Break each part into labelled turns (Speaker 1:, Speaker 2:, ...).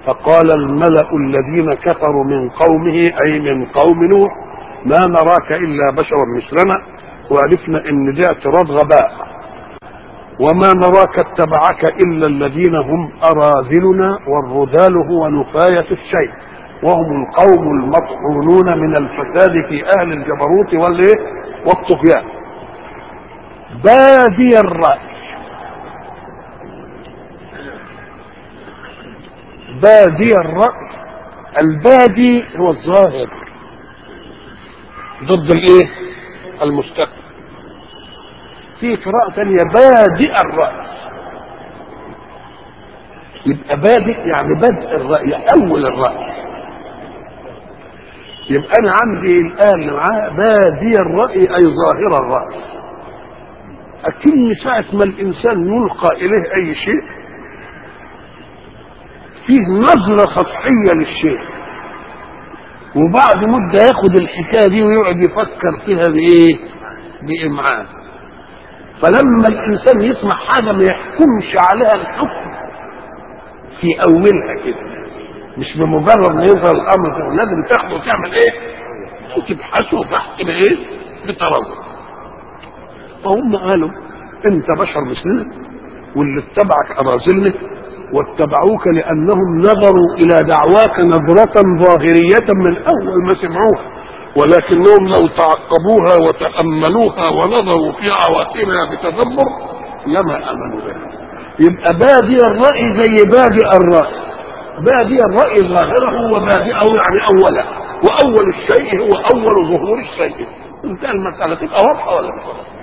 Speaker 1: فقال الملأ الذين كفروا من قومه أي من قوم نوح ما نراك إلا بشرا مثلنا وعرفنا إن ده اعتراض غباء وما نراك اتبعك إلا الذين هم أراذلنا والرذال هو نفاية الشيء وهم القوم المطحونون من الفساد في أهل الجبروت والإيه والطغيان بادي الرأي بادي الرأي البادي هو الظاهر ضد الايه المستقبل في قراءة ثانية بادئ الرأي يبقى بادئ يعني بدء الرأي أول الرأي يبقى أنا عندي الآن معاه بادي الرأي أي ظاهر الرأي أكن ساعة ما الإنسان يلقى إليه أي شيء فيه نظرة سطحية للشيء وبعد مدة ياخد الحكاية دي ويقعد يفكر فيها بإيه؟ بإمعان فلما الإنسان يسمع حاجة ما يحكمش عليها الحكم في أولها كده مش بمجرد ما يظهر الأمر لازم تاخده وتعمل إيه؟ وتبحثه بحث بإيه؟ بتروج فهم قالوا أنت بشر مثلنا واللي اتبعك أراذلنا واتبعوك لأنهم نظروا إلى دعواك نظرة ظاهرية من أول ما سمعوها ولكنهم لو تعقبوها وتأملوها ونظروا في عواقبها بتدبر لما آمنوا بها يبقى بادي الرأي زي بادئ الرأي بادئ الرأي ظاهره وبادئه يعني أوله وأول الشيء هو أول ظهور الشيء انتهى المسألة تبقى واضحة ولا مش واضحة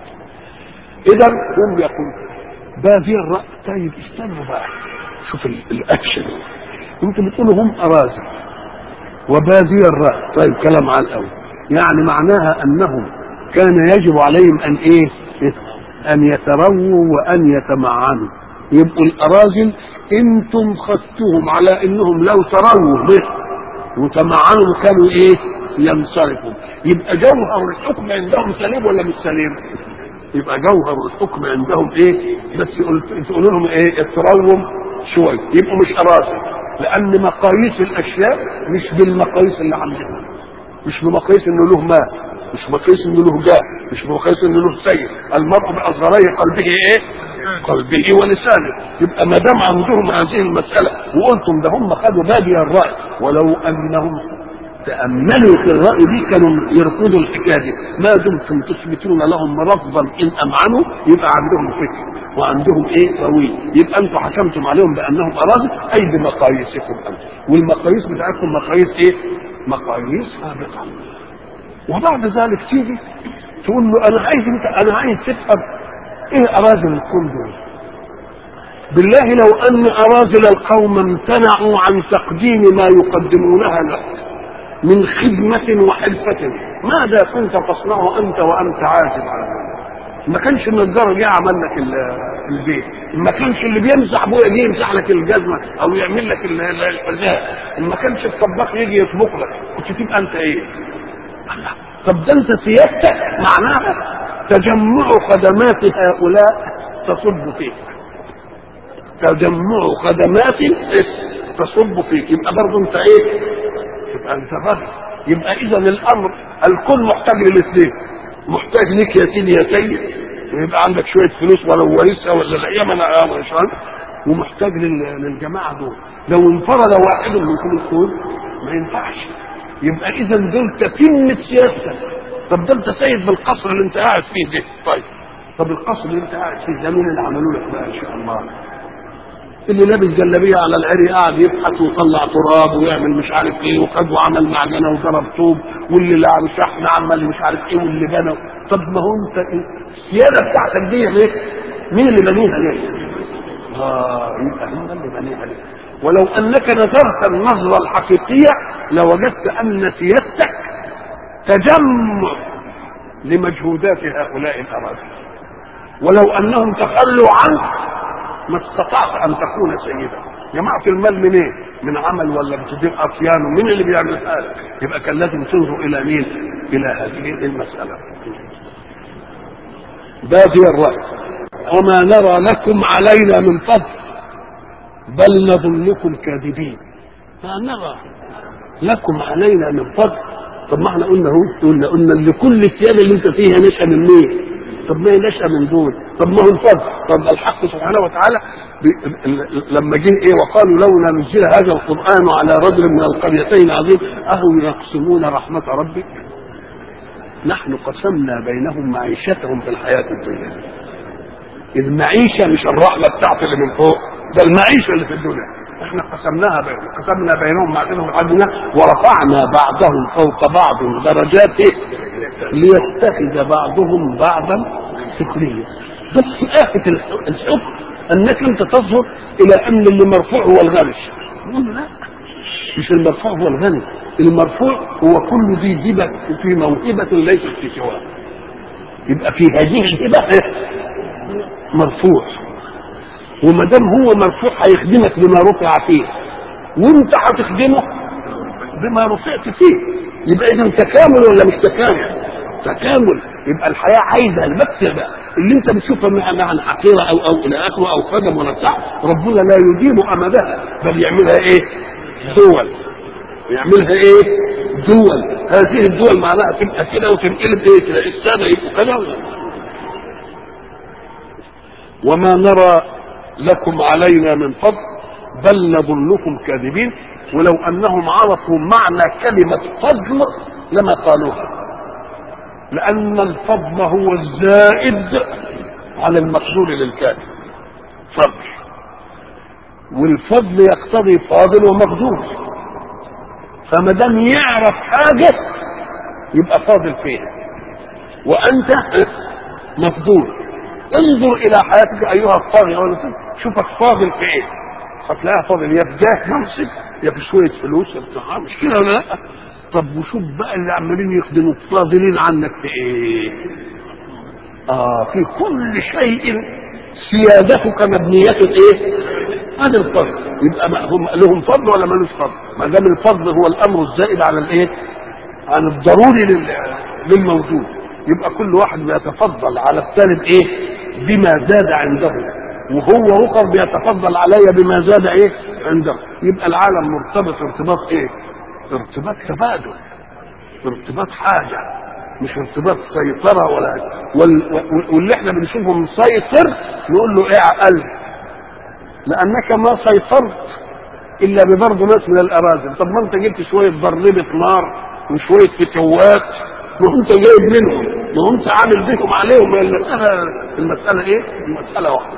Speaker 1: إذا هم يقول بادي الرأي طيب استنوا بقى شوف ال- الأكشن انتوا بتقولوا هم أراذل وبادي الرأي طيب كلام على الأول يعني معناها أنهم كان يجب عليهم أن إيه أن يترووا وأن يتمعنوا يبقوا الأراذل أنتم خدتهم على أنهم لو ترووا به وتمعنوا كانوا إيه ينصرفوا يبقى جوهر الحكم عندهم سليم ولا مش سليم يبقى جوهر الحكم عندهم ايه بس قلت تقولوا لهم ايه اتروم شويه يبقوا مش اراذل لان مقاييس الاشياء مش بالمقاييس اللي عندنا مش بمقاييس انه له مال مش بمقاييس انه له جاه مش بمقاييس انه له سيد المرء باصغري قلبه ايه قلبه ولسانه يبقى ما دام عندهم هذه المساله وقلتم ده هم خدوا بادي الراي ولو انهم تأملوا في الرأي دي كانوا يرفضوا الحكاية دي ما دمتم تثبتون لهم رفضا إن أمعنوا يبقى عندهم فكر وعندهم إيه طويل يبقى أنتم حكمتم عليهم بأنهم أراضي أي بمقاييسكم أنتم والمقاييس بتاعتكم مقاييس إيه؟ مقاييس سابقة وبعد ذلك تيجي تقول له أنا عايز أنت أنا عايز تفهم إيه أراذل الكون دول بالله لو أن أراذل القوم امتنعوا عن تقديم ما يقدمونها لك من خدمة وحرفة ماذا كنت تصنع أنت وأنت عازب على ذلك ما كانش النجار جه عمل لك ال- البيت ما كانش اللي بيمسح ابويا جه يمسح لك الجزمه او يعمل لك ال- ال- الحذاء ما كانش الطباخ يجي يطبخ لك كنت تبقى انت ايه الله. طب ده انت سيادتك معناها تجمع خدمات هؤلاء تصب فيك تجمع خدمات تصب فيك يبقى برضه انت ايه تبقى انت راجل يبقى اذا الامر الكل محتاج للاثنين محتاج لك يا سيدي يا سيد ويبقى عندك شويه فلوس ولو ورثها ولا الايام انا مش عارف ومحتاج لل- للجماعه دول لو انفرد واحد منكم الكون ما ينفعش يبقى اذا دول تتمه سياستك طب ده انت سيد بالقصر اللي انت قاعد فيه ده طيب طب القصر اللي انت قاعد فيه ده مين اللي عملوا لك بقى ان شاء الله اللي لابس جلابيه على العري قاعد يبحث ويطلع تراب ويعمل مش عارف ايه وخد وعمل معجنه وضرب طوب واللي لعب شحن عمل مش عارف ايه واللي بنى طب ما هو انت إيه؟ السياده بتاعتك دي ليه؟ مين اللي بنيها ليه؟ اه يبقى هم اللي بنيها ليه؟ ولو انك نظرت النظره الحقيقيه لوجدت ان سيادتك تجمع لمجهودات هؤلاء الاراضي ولو انهم تخلوا عنك ما استطعت ان تكون سيدا جماعة المال من ايه؟ من عمل ولا بتدير اطيان مين اللي بيعملها لك؟ يبقى كان لازم تنظر الى مين؟ الى هذه المسألة. بادي الرأي وما نرى لكم علينا من فضل بل نظنكم كاذبين فنرى لكم علينا من فضل طب ما احنا قلنا اهو قلنا قلنا اللي كل الثياب اللي انت فيها نشأ من مين؟ طب ما هي نشأ من دول طب ما هو الفضل طب الحق سبحانه وتعالى ب- ال- لما جه ايه وقالوا لولا نزل هذا القران على رجل من القريتين عظيم اهم يقسمون رحمه ربك نحن قسمنا بينهم معيشتهم في الحياه الدنيا المعيشه مش الرحمه بتاعت اللي من فوق ده المعيشه اللي في الدنيا احنا قسمناها بينهم قسمنا بينهم معيشتهم في الدنيا ورفعنا بعضهم فوق بعض درجات إيه؟ ليتخذ بعضهم بعضا سخريا بس آفة الح- الحكم انك انت تنظر الى ان اللي مرفوع هو الغني نقول له لا مش المرفوع هو الغني المرفوع هو كل ذي هبه في موهبه ليست في سواه يبقى في هذه الهبه إيه؟ مرفوع وما دام هو مرفوع هيخدمك بما رفع فيه وانت هتخدمه بما رفعت فيه يبقى اذا تكامل ولا مش تكامل؟ تكامل يبقى الحياه عايزه المكسب اللي انت بتشوفها مع مع حقيره او او الى اخره او خدم ولا بتاع ربنا لا يديم امدها بل يعملها ايه؟ دول يعملها ايه؟ دول هذه الدول معناها تبقى كده وتنقلب ايه كده السنه يبقوا كده ولا وما نرى لكم علينا من فضل بل نظنكم كاذبين ولو انهم عرفوا معنى كلمه فضل لما قالوها لان الفضل هو الزائد على المقدور للكافر فضل والفضل يقتضي فاضل ومقدور فما دام يعرف حاجه يبقى فاضل فيها وانت مفضول انظر الى حياتك ايها الطاغيه ولا شوفك فاضل في ايه هتلاقيها فاضل يا في جاه منصب يا في شويه فلوس يا في بتاع مش كده ولا لا طب وشوف بقى اللي عمالين يخدموك فاضلين عنك في ايه اه في كل شيء سيادتك مبنية ايه هذا الفضل يبقى ما هم لهم فضل ولا ملوش فضل ما دام الفضل هو الامر الزائد على الايه عن الضروري لل- للموجود يبقى كل واحد بيتفضل على الثاني بايه بما زاد عنده وهو اخر بيتفضل علي بما زاد ايه عنده يبقى العالم مرتبط ارتباط ايه ارتباط تبادل ارتباط حاجه مش ارتباط سيطره ولا وال... وال- واللي احنا بنشوفه مسيطر نقول له ايه عقل لانك ما سيطرت الا ببرض ناس من الاراذل طب ما انت جبت شويه ضربه نار وشويه فتوات ما انت جايب منهم ما انت عامل بيهم عليهم المساله المساله ايه؟ المساله واحده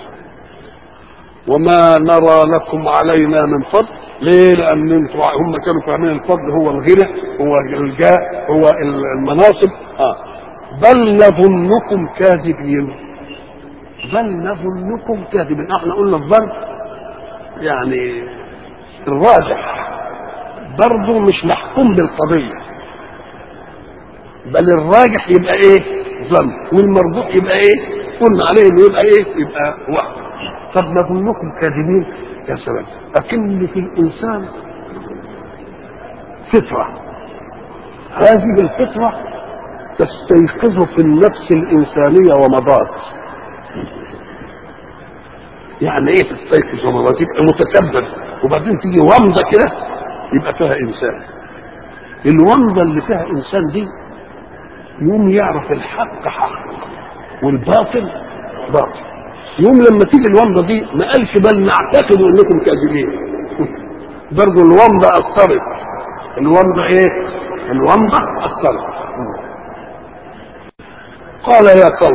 Speaker 1: وما نرى لكم علينا من فضل ليه؟ لأن انتم هم كانوا فاهمين الفضل هو الغنى هو الجاه هو المناصب آه. بل نظنكم كاذبين بل نظنكم كاذبين احنا قلنا الظن يعني الراجح برضه مش محكوم بالقضية بل الراجح يبقى ايه ظن والمرجوح يبقى ايه قلنا عليه انه يبقى ايه يبقى وهم طب نظنكم كاذبين يا سلام أكن في الإنسان فطرة هذه الفطرة تستيقظ في النفس الإنسانية ومضات يعني ايه تستيقظ ومضات يبقى متكبر وبعدين تيجي ومضة كده يبقى فيها إنسان الومضة اللي فيها إنسان دي يوم يعرف الحق حق والباطل باطل يوم لما تيجي الومضه دي ما قالش بل نعتقد انكم كاذبين برضه الومضه اثرت الومضه ايه؟ الومضه اثرت قال يا قوم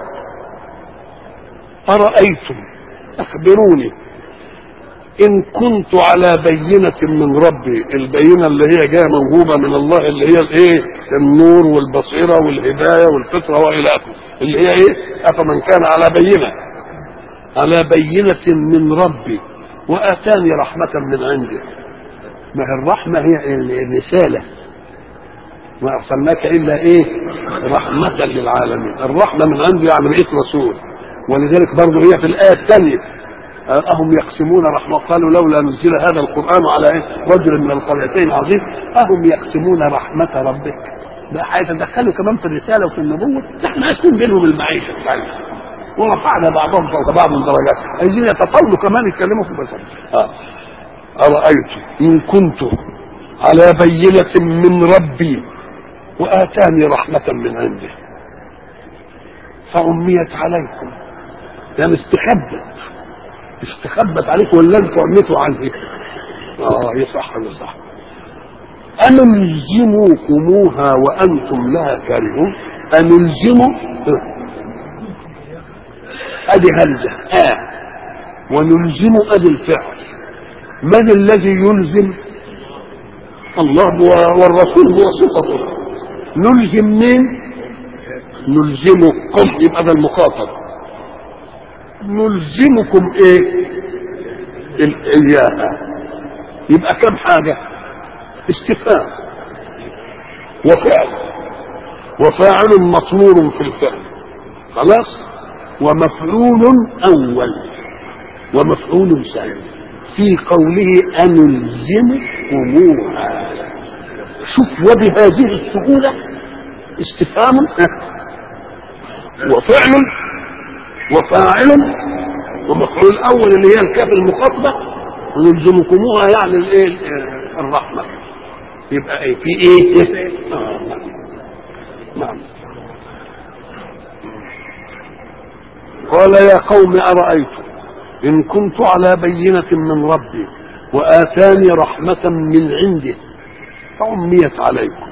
Speaker 1: ارايتم اخبروني ان كنت على بينة من ربي البينة اللي هي جاية موهوبة من الله اللي هي الايه النور والبصيرة والهداية والفطرة والى اخره اللي هي ايه افمن كان على بينة على بينة من ربي واتاني رحمة من عنده ما هي الرحمة هي الرسالة ما ارسلناك الا ايه رحمة للعالمين الرحمة من عنده يعني بقيت رسول ولذلك برضه هي في الآية الثانية أهم يقسمون رحمة قالوا لولا نزل هذا القرآن على إيه؟ رجل من القريتين عظيم أهم يقسمون رحمة ربك ده هيتدخلوا كمان في الرسالة وفي النبوة نحن هيكون بينهم المعيشة بتاعتنا ورفعنا بعضهم فوق بعض درجات عايزين يتطاولوا كمان يتكلموا في بشر آه. أرأيت إن كنت على بينة من ربي وآتاني رحمة من عنده فعميت عليكم يعني استخبت استخبت عليكم ولا انتوا عميتوا عنه اه يصح يصح أنلزمكموها وأنتم لها كارهون أنلزم أدي همزة آه ونلزم أدي الفعل من الذي يلزم الله والرسول بواسطته نلزم مين نلزمكم يبقى ده المخاطب نلزمكم ايه اياها يبقى كم حاجه استفهام وفعل وفاعل مطمور في الفعل خلاص ومفعول اول ومفعول ثاني في قوله أنلزمكموها شوف وبهذه السهولة استفهام وفعل وفاعل ومفعول أول اللي هي الكاف المخاطبة ونلزمكموها يعني الايه الرحمة يبقى ايه في ايه؟ آه نعم قال يا قوم أرأيتم إن كنت على بينة من ربي وآتاني رحمة من عنده فعميت عليكم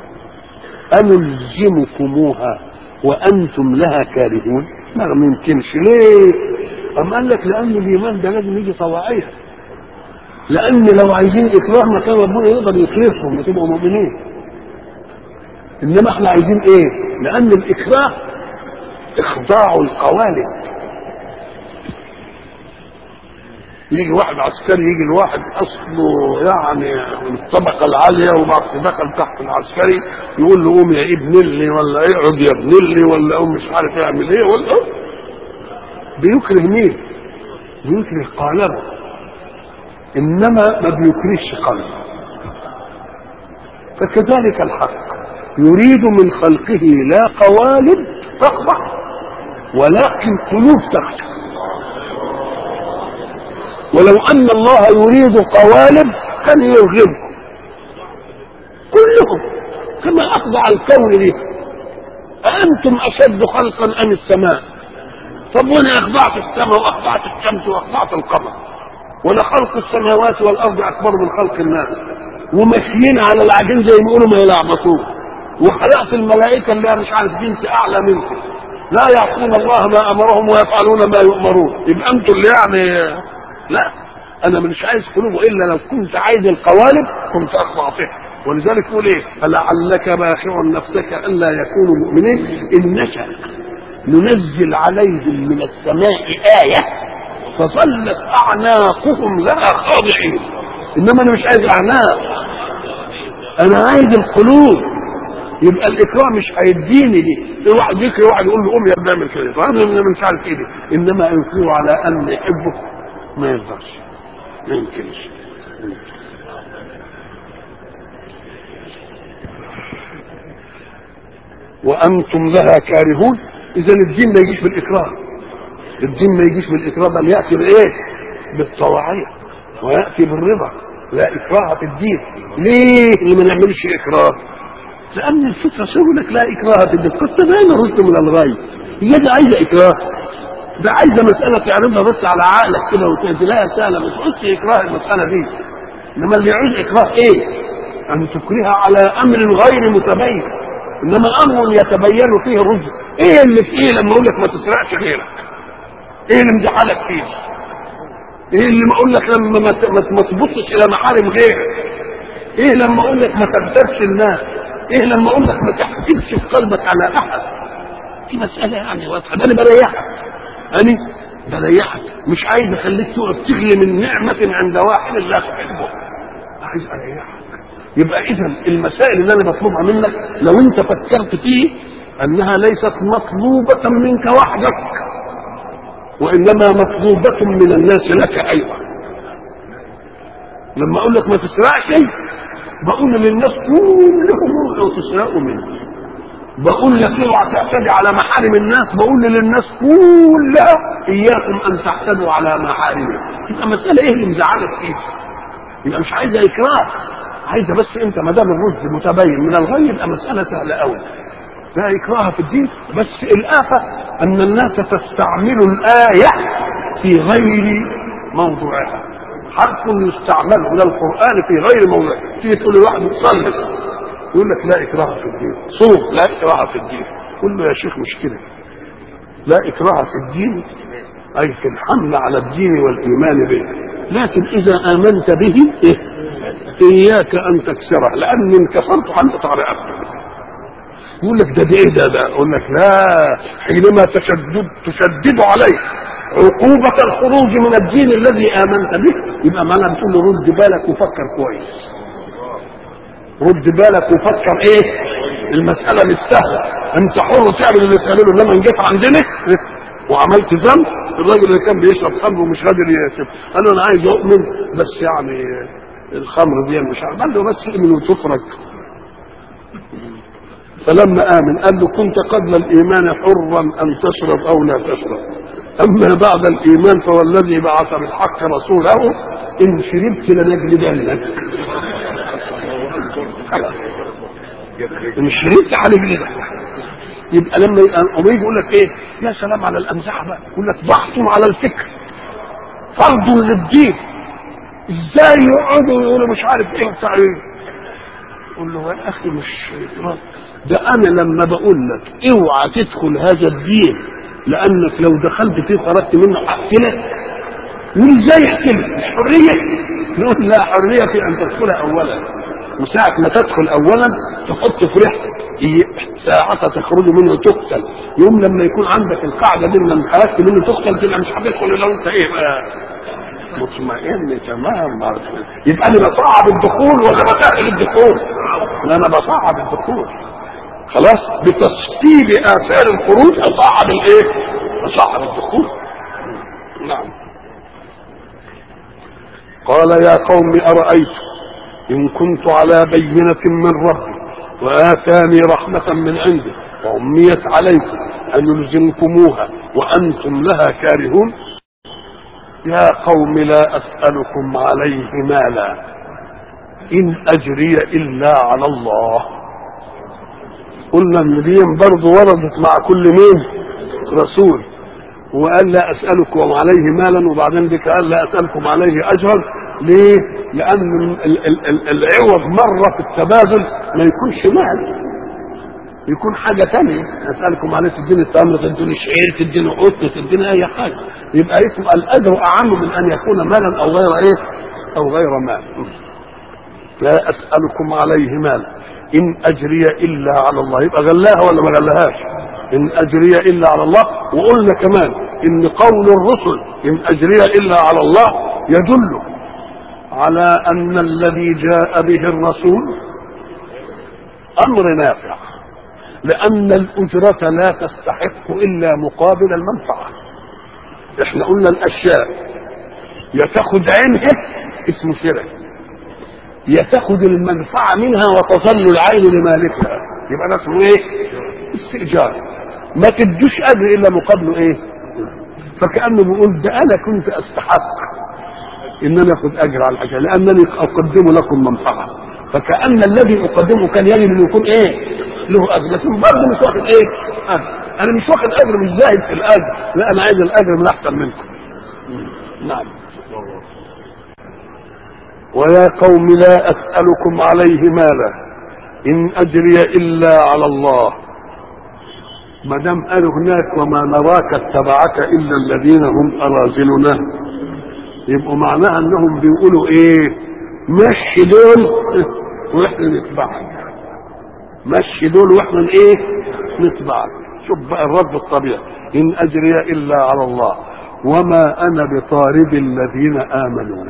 Speaker 1: أنلزمكموها وأنتم لها كارهون ما يمكنش ليه أم قال لك لأن الإيمان ده لازم يجي طواعية لأن لو عايزين إكراه ما كان ربنا يقدر يكرههم وتبقوا مؤمنين إنما إحنا عايزين إيه؟ لأن الإكراه إخضاع القوالب يجي واحد عسكري يجي الواحد اصله يعني من الطبقه العاليه وبعد دخل تحت العسكري يقول له قوم يا ابن اللي ولا اقعد يا ابن اللي ولا قوم مش عارف يعمل ايه ولا بيكره مين؟ بيكره قالبه انما ما بيكرهش قلبه فكذلك الحق يريد من خلقه لا قوالب تخضع ولكن قلوب تخشع ولو ان الله يريد قوالب كان يرغبكم كلهم كما اخضع الكون ليه أأنتم أشد خلقا أم السماء؟ طب وأنا أخضعت السماء وأخضعت الشمس وأخضعت القمر ولخلق السماوات والأرض أكبر من خلق الناس وماشيين على العجين زي ما يقولوا ما يلعبطوه وخلقت الملائكة اللي مش عارف جنس أعلى منكم لا يعصون الله ما أمرهم ويفعلون ما يؤمرون يبقى أنتم اللي يعني لا انا مش عايز قلوبه الا لو كنت عايز القوالب كنت اخضعتها ولذلك يقول ايه فلعلك باخع نفسك الا يكونوا مؤمنين ان نشا ننزل عليهم من السماء ايه فظلت اعناقهم لها خاضعين انما انا مش عايز اعناق انا عايز القلوب يبقى الاكرام مش هيديني دي واحد يكره واحد يقول له قوم يا ابني اعمل كده فانا مش عارف ايه دي انما يكره على ان يحبه ما يقدرش ما يمكنش وانتم لها كارهون اذا الدين ما يجيش بالاكراه الدين ما يجيش بالاكراه بل ياتي بايه بالطواعيه وياتي بالرضا لا اكراه في الدين ليه اللي ما نعملش اكراه لان الفطره سوى لك لا اكراه في الدين كنت دايما رشد من الغايه هي دي عايزه اكراه ده عايزه مساله تعرضها بس على عقلك كده وتلاقيها سهله ما تقولش اكراه المساله دي انما اللي يعوز اكراه ايه؟ ان تكرهها على امر غير متبين انما امر يتبين فيه الرشد ايه اللي في ايه لما اقول لك ما تسرقش غيرك؟ ايه اللي مزعلك فيه؟ ايه اللي ما اقول لك لما ما ما تبصش الى محارم غيرك؟ ايه لما اقول لك ما تغتابش الناس؟ ايه لما اقول لك ما تحكمش في قلبك على احد؟ دي مساله يعني واضحه ده انا بريحك أنا بريحك مش عايز أخليك تقف تغلي من نعمة عند واحد لا تحبه عايز أريحك يبقى إذا المسائل اللي أنا بطلبها منك لو أنت فكرت فيه أنها ليست مطلوبة منك وحدك وإنما مطلوبة من الناس لك أيضا لما أقول لك ما تسرقش بقول للناس كلهم روحوا تسرقوا مني بقول لك اوعى تعتدي على محارم الناس بقول للناس كلها اياكم ان تعتدوا على محارمي يبقى مساله ايه اللي مزعلك فيه يبقى مش عايزه اكراه عايزه بس انت ما دام الرشد متبين من الغي يبقى مساله سهله قوي لا اكراه في الدين بس الافه ان الناس تستعمل الايه في غير موضوعها حرف يستعمل من القران في غير موضوعه تيجي تقول لواحد صلي يقول لك لا اكراه في الدين صوم لا اكراه في الدين قل له يا شيخ مش كده لا اكراه في الدين اي في الحمل على الدين والايمان به لكن اذا امنت به إيه؟ اياك ان تكسره لان ان كسرته هنقطع رقبتك يقول لك ده ايه ده ده اقول لك لا حينما تشدد تشدد عليه عقوبة الخروج من الدين الذي آمنت به يبقى معنى بتقول له رد بالك وفكر كويس رد بالك وفكر ايه المسألة مش سهلة انت حر تعمل اللي تعمله انما ان جيت عندنا وعملت ذنب الراجل اللي كان بيشرب خمر ومش قادر يسيب قال له انا عايز اؤمن بس يعني الخمر دي مش عارف قال له بس اؤمن وتفرج فلما امن قال له كنت قبل الايمان حرا ان تشرب او لا تشرب اما بعد الايمان فوالذي بعث بالحق رسوله ان شربت لنجلدنك خلاص ان شربت عليه كده يبقى لما يبقى يجي يقول لك ايه يا سلام على الامزحه بقى يقول لك ضغط على الفكر فرض للدين ازاي يقعدوا يقولوا مش عارف ايه وبتاع ايه يقول له يا اخي مش ده انا لما بقول لك اوعى تدخل هذا الدين لانك لو دخلت فيه خرجت منه هقتلك يقول ازاي يقتلك مش حريه نقول لا حريه في ان تدخلها اولا وساعة ما تدخل أولا تحط في ريحتك ساعة تخرج منه تقتل يوم لما يكون عندك القاعدة دي لما خرجت منه تقتل تبقى مش هتدخل إلا وأنت إيه بقى مطمئن تمام يبقى أنا بصعب الدخول ولا بسهل الدخول؟ لا أنا بصعب الدخول خلاص بتسطيب آثار الخروج أصعب الإيه؟ أصعب الدخول نعم قال يا قوم أرأيتم إن كنت على بينة من ربي وآتاني رحمة من عنده وأميت عليكم أن يلزمكموها وأنتم لها كارهون يا قوم لا أسألكم عليه مالا إن أجري إلا على الله قلنا ان دي برضه وردت مع كل مين رسول وقال لا اسالكم عليه مالا وبعدين دي قال لا اسالكم عليه اجرا ليه؟ لأن ال- ال- ال- العوض مرة في التبادل ما يكونش مال يكون حاجة تانية أسألكم عليه تديني التمر تديني شعير تديني قطن تديني أي حاجة يبقى اسم الأجر أعم من أن يكون مالا أو غير إيه؟ أو غير مال لا أسألكم عليه مال إن أجري إلا على الله يبقى غلاها ولا ما غلاهاش إن أجري إلا على الله وقلنا كمان إن قول الرسل إن أجري إلا على الله يدل على أن الذي جاء به الرسول أمر نافع لأن الأجرة لا تستحق إلا مقابل المنفعة احنا قلنا الأشياء يا تاخد عينها اسمه شرك يا تاخد المنفعة منها وتظل العين لمالكها يبقى ده اسمه ايه؟ استئجار ما تدوش أجر إلا مقابله ايه؟ فكأنه بيقول ده أنا كنت أستحق ان انا اخذ اجر على الحاجه لانني اقدم لكم منفعه فكان الذي اقدمه كان يجب ان يكون ايه له اجر لكن برضه مش واخد ايه أجر. انا مش واخد اجر مش زاهد في الاجر لا انا عايز الاجر من احسن منكم نعم ويا قوم لا اسالكم عليه مالا ان اجري الا على الله ما دام قالوا هناك وما نراك اتبعك الا الذين هم اراذلنا يبقوا معناها انهم بيقولوا ايه مشي دول واحنا نتبعك مشي دول واحنا ايه نتبعك شوف بقى الرد الطبيعي ان اجري الا على الله وما انا بطارد الذين امنوا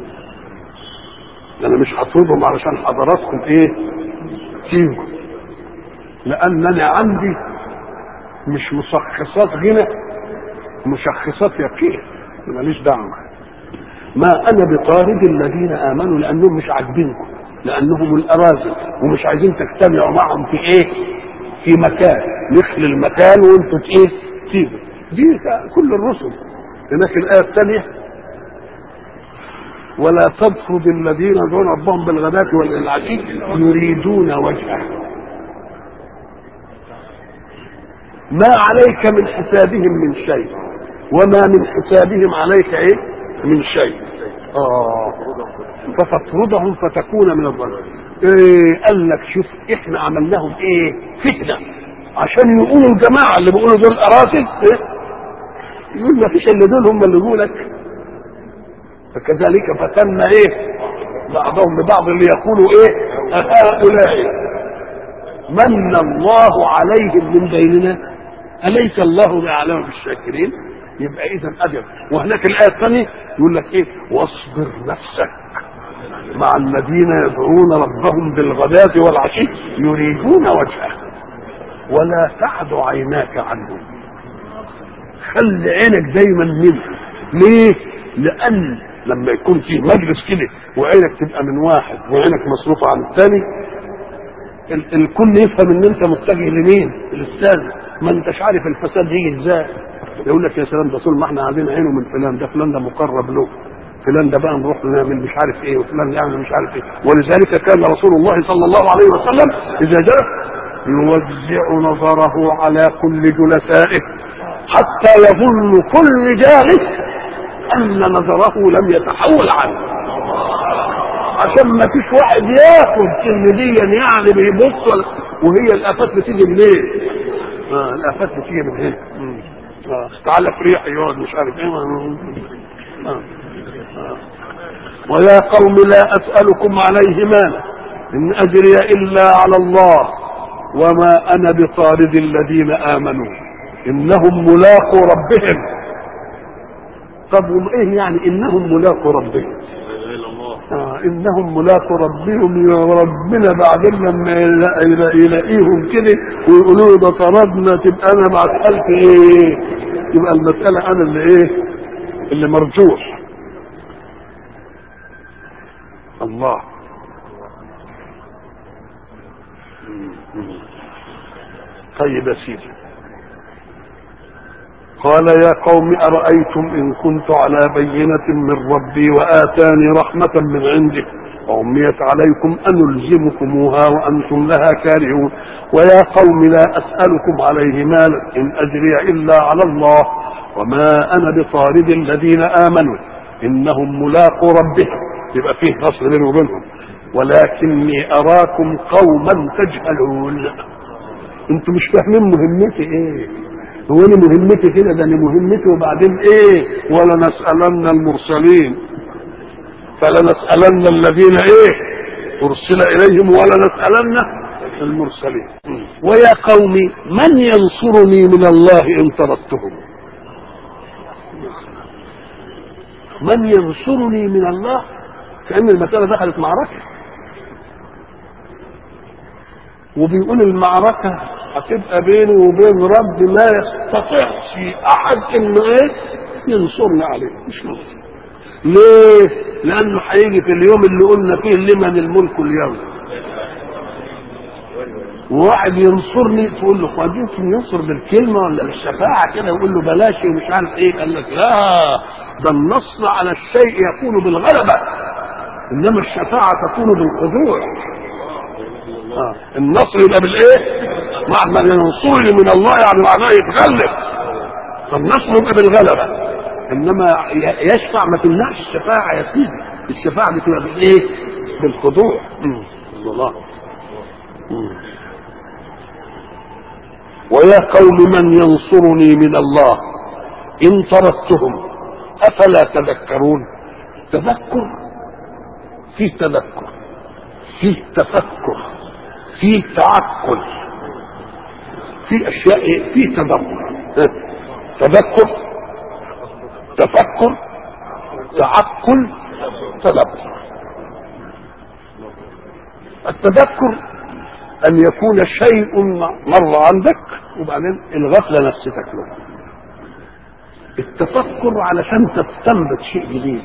Speaker 1: انا مش هطردهم علشان حضراتكم ايه تيجوا لانني عندي مش مشخصات غنى مشخصات يقين ماليش دعوه ما انا بطارد الذين امنوا لانهم مش عاجبينكم لانهم الاراذل ومش عايزين تجتمعوا معهم في ايه في مكان نخلي المكان وانتوا ايه تيجوا دي كل الرسل هناك الآية الثانية ولا تطرد الذين يدعون ربهم بالغداة والعشي يريدون وجهه ما عليك من حسابهم من شيء وما من حسابهم عليك ايه من شيء اه فتطردهم فتكون من الظالمين ايه قال لك شوف احنا عملناهم ايه فتنه عشان يقولوا الجماعه اللي بيقولوا دول اراسل إيه؟ يقول ما فيش الا دول هم اللي يقولك فكذلك فتنا ايه بعضهم ببعض ليقولوا ايه هؤلاء من الله عليهم من بيننا اليس الله باعلم بالشاكرين يبقى اذا اجل وهناك الايه الثانيه يقول لك ايه واصبر نفسك مع الذين يدعون ربهم بالغداة والعشي يريدون وجهه ولا تعد عيناك عنهم خلي عينك دايما منه ليه لان لما يكون في مجلس كده وعينك تبقى من واحد وعينك مصروفه عن الثاني ال- الكل يفهم ان انت متجه لمين الاستاذ ما انتش عارف الفساد يجي ازاي يقول لك يا سلام ده طول ما احنا عايزين عينه من فلان ده فلان ده مقرب له فلان ده بقى نروح نعمل مش عارف ايه وفلان يعمل مش عارف ايه ولذلك كان رسول الله صلى الله عليه وسلم اذا جاء يوزع نظره على كل جلسائه حتى يظن كل جالس ان نظره لم يتحول عنه عشان ما فيش واحد ياخد كلمديا يعني بيبص ولا- وهي الافات بتيجي منين؟ آه الافات بتيجي من هنا مم. آه تعالى في ريح يقعد مش عارف ايه آه. آه. ويا قوم لا اسالكم عليه مالا ان اجري الا على الله وما انا بطارد الذين امنوا انهم ملاقوا ربهم طب وايه يعني انهم ملاقوا ربهم آه انهم ملاقوا ربهم يا ربنا بعدين لما يلا- يلا- يلاقيهم كده ويقولوا له ده طردنا تبقى انا مسألة ايه؟ يبقى المسألة انا اللي ايه؟ اللي مرجوح الله طيب يا سيدي قال يا قوم أرأيتم إن كنت على بينة من ربي وآتاني رحمة من عنده وأميت عليكم أنلزمكموها وأنتم لها كارهون ويا قوم لا أسألكم عليه مالا إن أجري إلا على الله وما أنا بطارد الذين آمنوا إنهم ملاقوا ربهم يبقى فيه نصر بينه وبينهم ولكني أراكم قوما تجهلون انتوا مش فاهمين مهمتي ايه هو انا مهمتي كده ده انا مهمتي وبعدين ايه ولا نسالن المرسلين فلنسالن الذين ايه ارسل اليهم ولا نسالن المرسلين ويا قوم من ينصرني من الله ان طردتهم من ينصرني من الله كان المساله دخلت معركه وبيقول المعركة هتبقى بيني وبين رب ما يستطيعش أحد إنه إيه ينصرني عليه مش ممكن ليه؟ لأنه هيجي في اليوم اللي قلنا فيه لمن الملك اليوم وواحد ينصرني تقول له قد يمكن ينصر بالكلمة ولا بالشفاعة كده يقول له بلاش ومش عارف ايه قال لك لا ده النصر على الشيء يكون بالغلبة إنما الشفاعة تكون بالخضوع آه. النصر يبقى بالايه؟ مع من ينصرني من الله يعني معناه يتغلب فالنصر يبقى بالغلبه انما ي- يشفع ما تمنعش الشفاعه يا سيدي الشفاعه بتبقى بالايه؟ بالخضوع مم. الله مم. ويا قوم من ينصرني من الله ان طردتهم افلا تذكرون تذكر فيه تذكر فيه تفكر فيه تعقل في اشياء إيه؟ في تدبر ها؟ تذكر تفكر تعقل تدبر التذكر ان يكون شيء مر عندك وبعدين الغفله نفستك له التفكر علشان تستنبط شيء جديد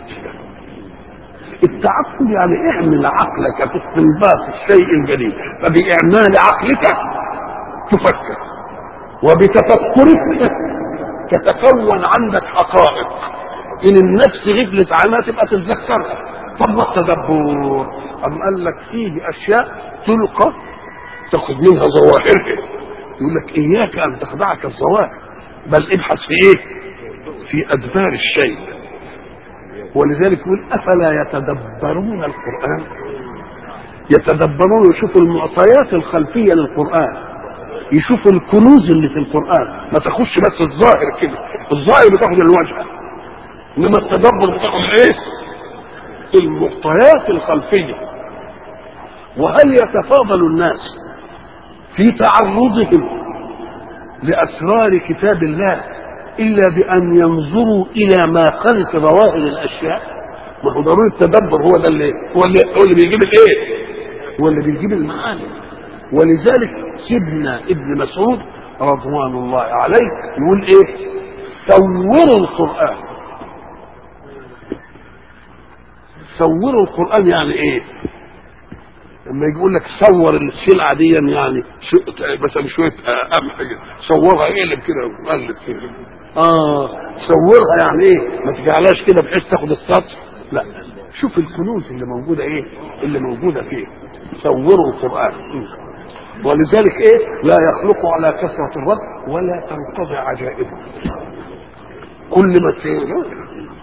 Speaker 1: التعقل يعني اعمل عقلك في استنباط الشيء الجديد فبإعمال عقلك تفكر وبتفكرك تتكون عندك حقائق ان النفس غفلت عنها تبقى تتذكرها طب التدبر أم قال لك فيه اشياء تلقى تاخذ منها ظواهرها يقول لك اياك ان تخدعك الظواهر بل ابحث في ايه في ادبار الشيء ولذلك يقول افلا يتدبرون القران يتدبرون يشوفوا المعطيات الخلفيه للقران يشوفوا الكنوز اللي في القران ما تاخدش بس الظاهر كده الظاهر بتاخد الوجه انما التدبر بتاخد ايه المعطيات الخلفيه وهل يتفاضل الناس في تعرضهم لاسرار كتاب الله الا بان ينظروا الى ما خلف ظواهر الاشياء ما هو ضروري التدبر هو ده اللي هو اللي هو اللي بيجيب الايه هو اللي بيجيب المعاني ولذلك سيدنا ابن مسعود رضوان الله عليه يقول ايه صوروا القران صوروا القران يعني ايه لما يجي يقول لك صور السلعه دي يعني شو مثلا شويه قمح كده صورها اقلب كده وقلب كده اه صورها يعني ايه ما تجعلهاش كده بحيث تاخد السطر لا شوف الكنوز اللي موجوده ايه اللي موجوده فيه صوروا القران ولذلك ايه لا يخلق على كثره الرد ولا تنقضي عجائبه كل ما ت-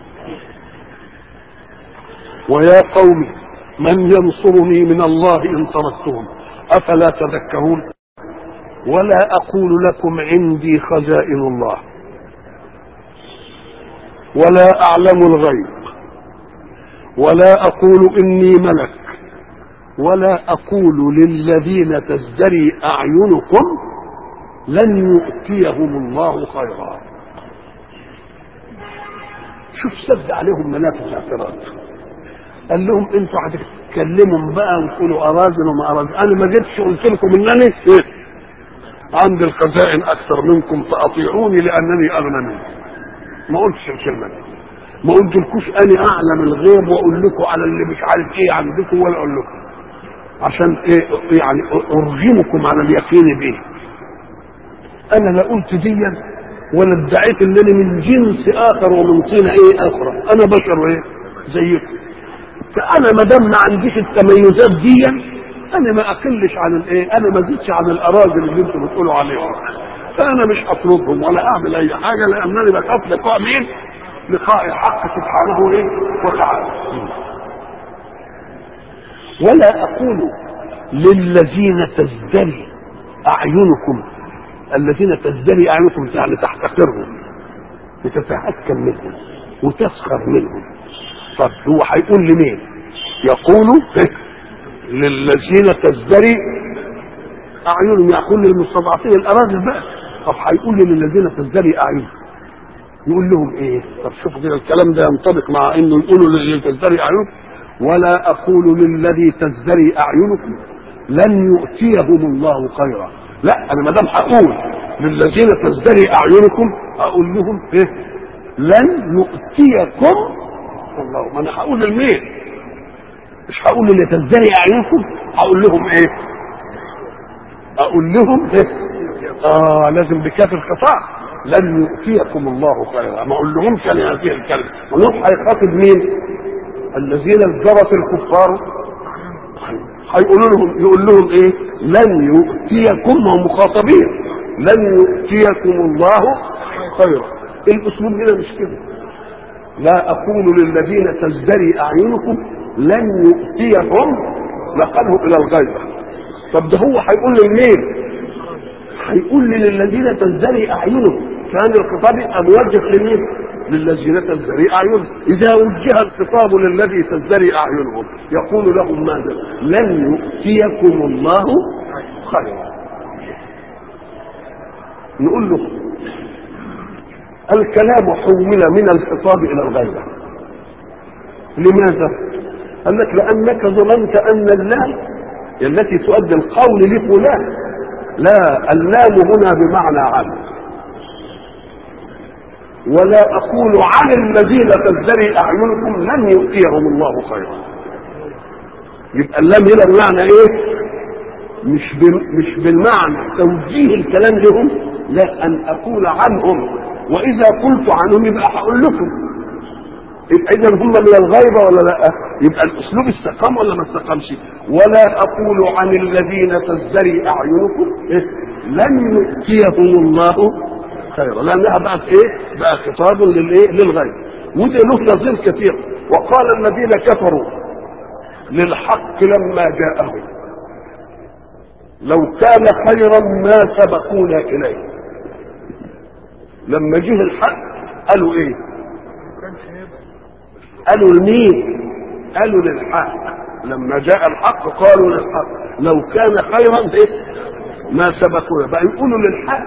Speaker 1: ويا قوم من ينصرني من الله ان تركتهم افلا تذكرون ولا اقول لكم عندي خزائن الله ولا اعلم الغيب ولا اقول اني ملك ولا اقول للذين تزدري اعينكم لن يؤتيهم الله خيرا شوف سد عليهم منافذ الاعتراض قال لهم انتوا هتتكلموا بقى وتقولوا اراذل وما اراذل انا ما جيتش قلت لكم انني إيه؟ عندي الخزائن اكثر منكم فاطيعوني لانني اغنى منكم ما قلتش الكلمه دي ما قلتلكوش انا اعلم الغيب واقول لكم على اللي مش عارف ايه عندكم ولا اقول لكم عشان ايه يعني ارغمكم على اليقين به انا لا قلت ديا ولا ادعيت انني من جنس اخر ومن طينه ايه اخرى انا بشر ايه زيكم فانا ما دام ما عنديش التميزات دي انا ما اقلش عن الايه انا ما زدتش عن الاراجل اللي انتم بتقولوا عليهم فانا مش اطردهم ولا اعمل اي حاجه لانني بخاف لقاء مين لقاء الحق سبحانه ايه وتعالى ولا اقول للذين تزدري اعينكم الذين تزدري اعينكم يعني تحتقرهم وتتهكم منهم وتسخر منهم طب هو هيقول لمين يقول للذين تزدري اعينهم يقول للمستضعفين الاراذل بقى طب هيقول للذين تزدري اعينهم يقول لهم ايه طب شوفوا كده الكلام ده ينطبق مع انه يقولوا للذي تزدري اعينهم ولا اقول للذي تزدري اعينكم لن يؤتيهم الله خيرا لا انا ما دام هقول للذين تزدري اعينكم اقول لهم ايه لن يؤتيكم الله ما انا هقول لمين مش هقول للي تزدري اعينكم هقول لهم ايه اقول لهم ايه اه لازم بكاف القطاع لن يؤتيكم الله خيرا ما اقول لهمش انا هذه الكلمه ونوح هيخاطب مين الذين ازدرت الكفار هيقولوا لهم يقول لهم ايه لن يؤتيكم هم مخاطبين لن يؤتيكم الله خيرا الاسلوب هنا مش كده لا اقول للذين تزدري اعينكم لن يؤتيهم نقله الى الغيبه طب ده هو هيقول لمين هيقول للذين تزدري اعينهم كان الخطاب يبقى موجه لمين للذين تزدري اعينهم اذا وجه الخطاب للذي تزدري اعينهم يقول لهم ماذا لن يؤتيكم الله خيرا نقول له الكلام حول من الخطاب الى الغيبه لماذا قال لك لانك ظننت ان اللام التي تؤدي القول لفلان لا اللام هنا بمعنى عن ولا اقول عن الذين تزدري اعينكم لن يؤتيهم الله خيرا يبقى اللام هنا بمعنى ايه مش بم- مش بالمعنى توجيه الكلام لهم لا ان اقول عنهم واذا قلت عنهم يبقى هقول لكم يبقى اذا هم من الغيبه ولا لا يبقى الاسلوب استقام ولا ما استقامش ولا اقول عن الذين تزدري اعينكم إيه؟ لن يؤتيهم الله خيرا لانها بقت ايه بقى خطاب للايه للغيب وده له نظير كثير وقال الذين كفروا للحق لما جاءهم لو كان خيرا ما سبقونا اليه لما جه الحق قالوا ايه قالوا لمين قالوا للحق لما جاء الحق قالوا للحق لو كان خيرا ايه ما سبقونا بقى يقولوا للحق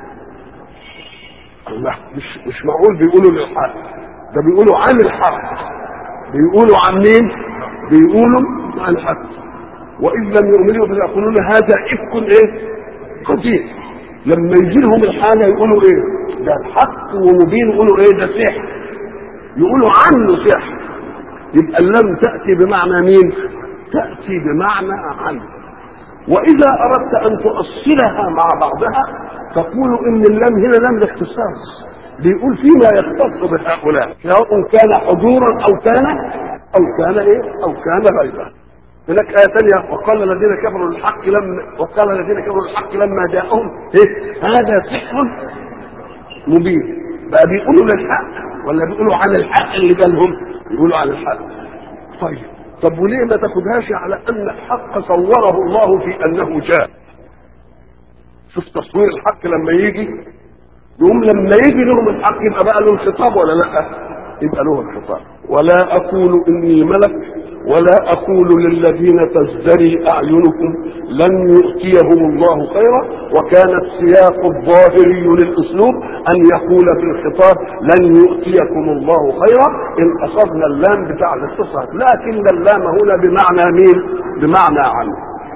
Speaker 1: الله مش مش معقول بيقولوا للحق ده بيقولوا عن الحق بيقولوا عن مين بيقولوا عن الحق وإن لم يؤمنوا فيقولون هذا إفك إيه قدير لما يجي لهم الحاجة يقولوا إيه ده الحق ومبين يقولوا إيه ده سحر يقولوا عنه سحر يبقى اللم تأتي بمعنى مين تأتي بمعنى عنه وإذا أردت أن تؤصلها مع بعضها تقول إن اللام هنا لام الاختصاص بيقول فيما يختص بهؤلاء سواء كان حضورا أو كان أو كان إيه أو كان غيبا هناك آية ثانية وقال الذين كفروا للحق لما وقال الذين كفروا للحق لما جاءهم إيه هذا سحر مبين بقى بيقولوا للحق ولا بيقولوا عن الحق اللي جالهم بيقولوا عن الحق طيب طب وليه ما تاخدهاش على ان الحق صوره الله في انه جاء شوف تصوير الحق لما يجي يقوم لما يجي لهم الحق يبقى بقى له الخطاب ولا لا يبقى له الخطاب ولا اقول اني ملك ولا اقول للذين تزدري اعينكم لن يؤتيهم الله خيرا وكان السياق الظاهري للاسلوب ان يقول في الخطاب لن يؤتيكم الله خيرا ان اخذنا اللام بتاع الاتصال لكن اللام هنا بمعنى مين بمعنى عنه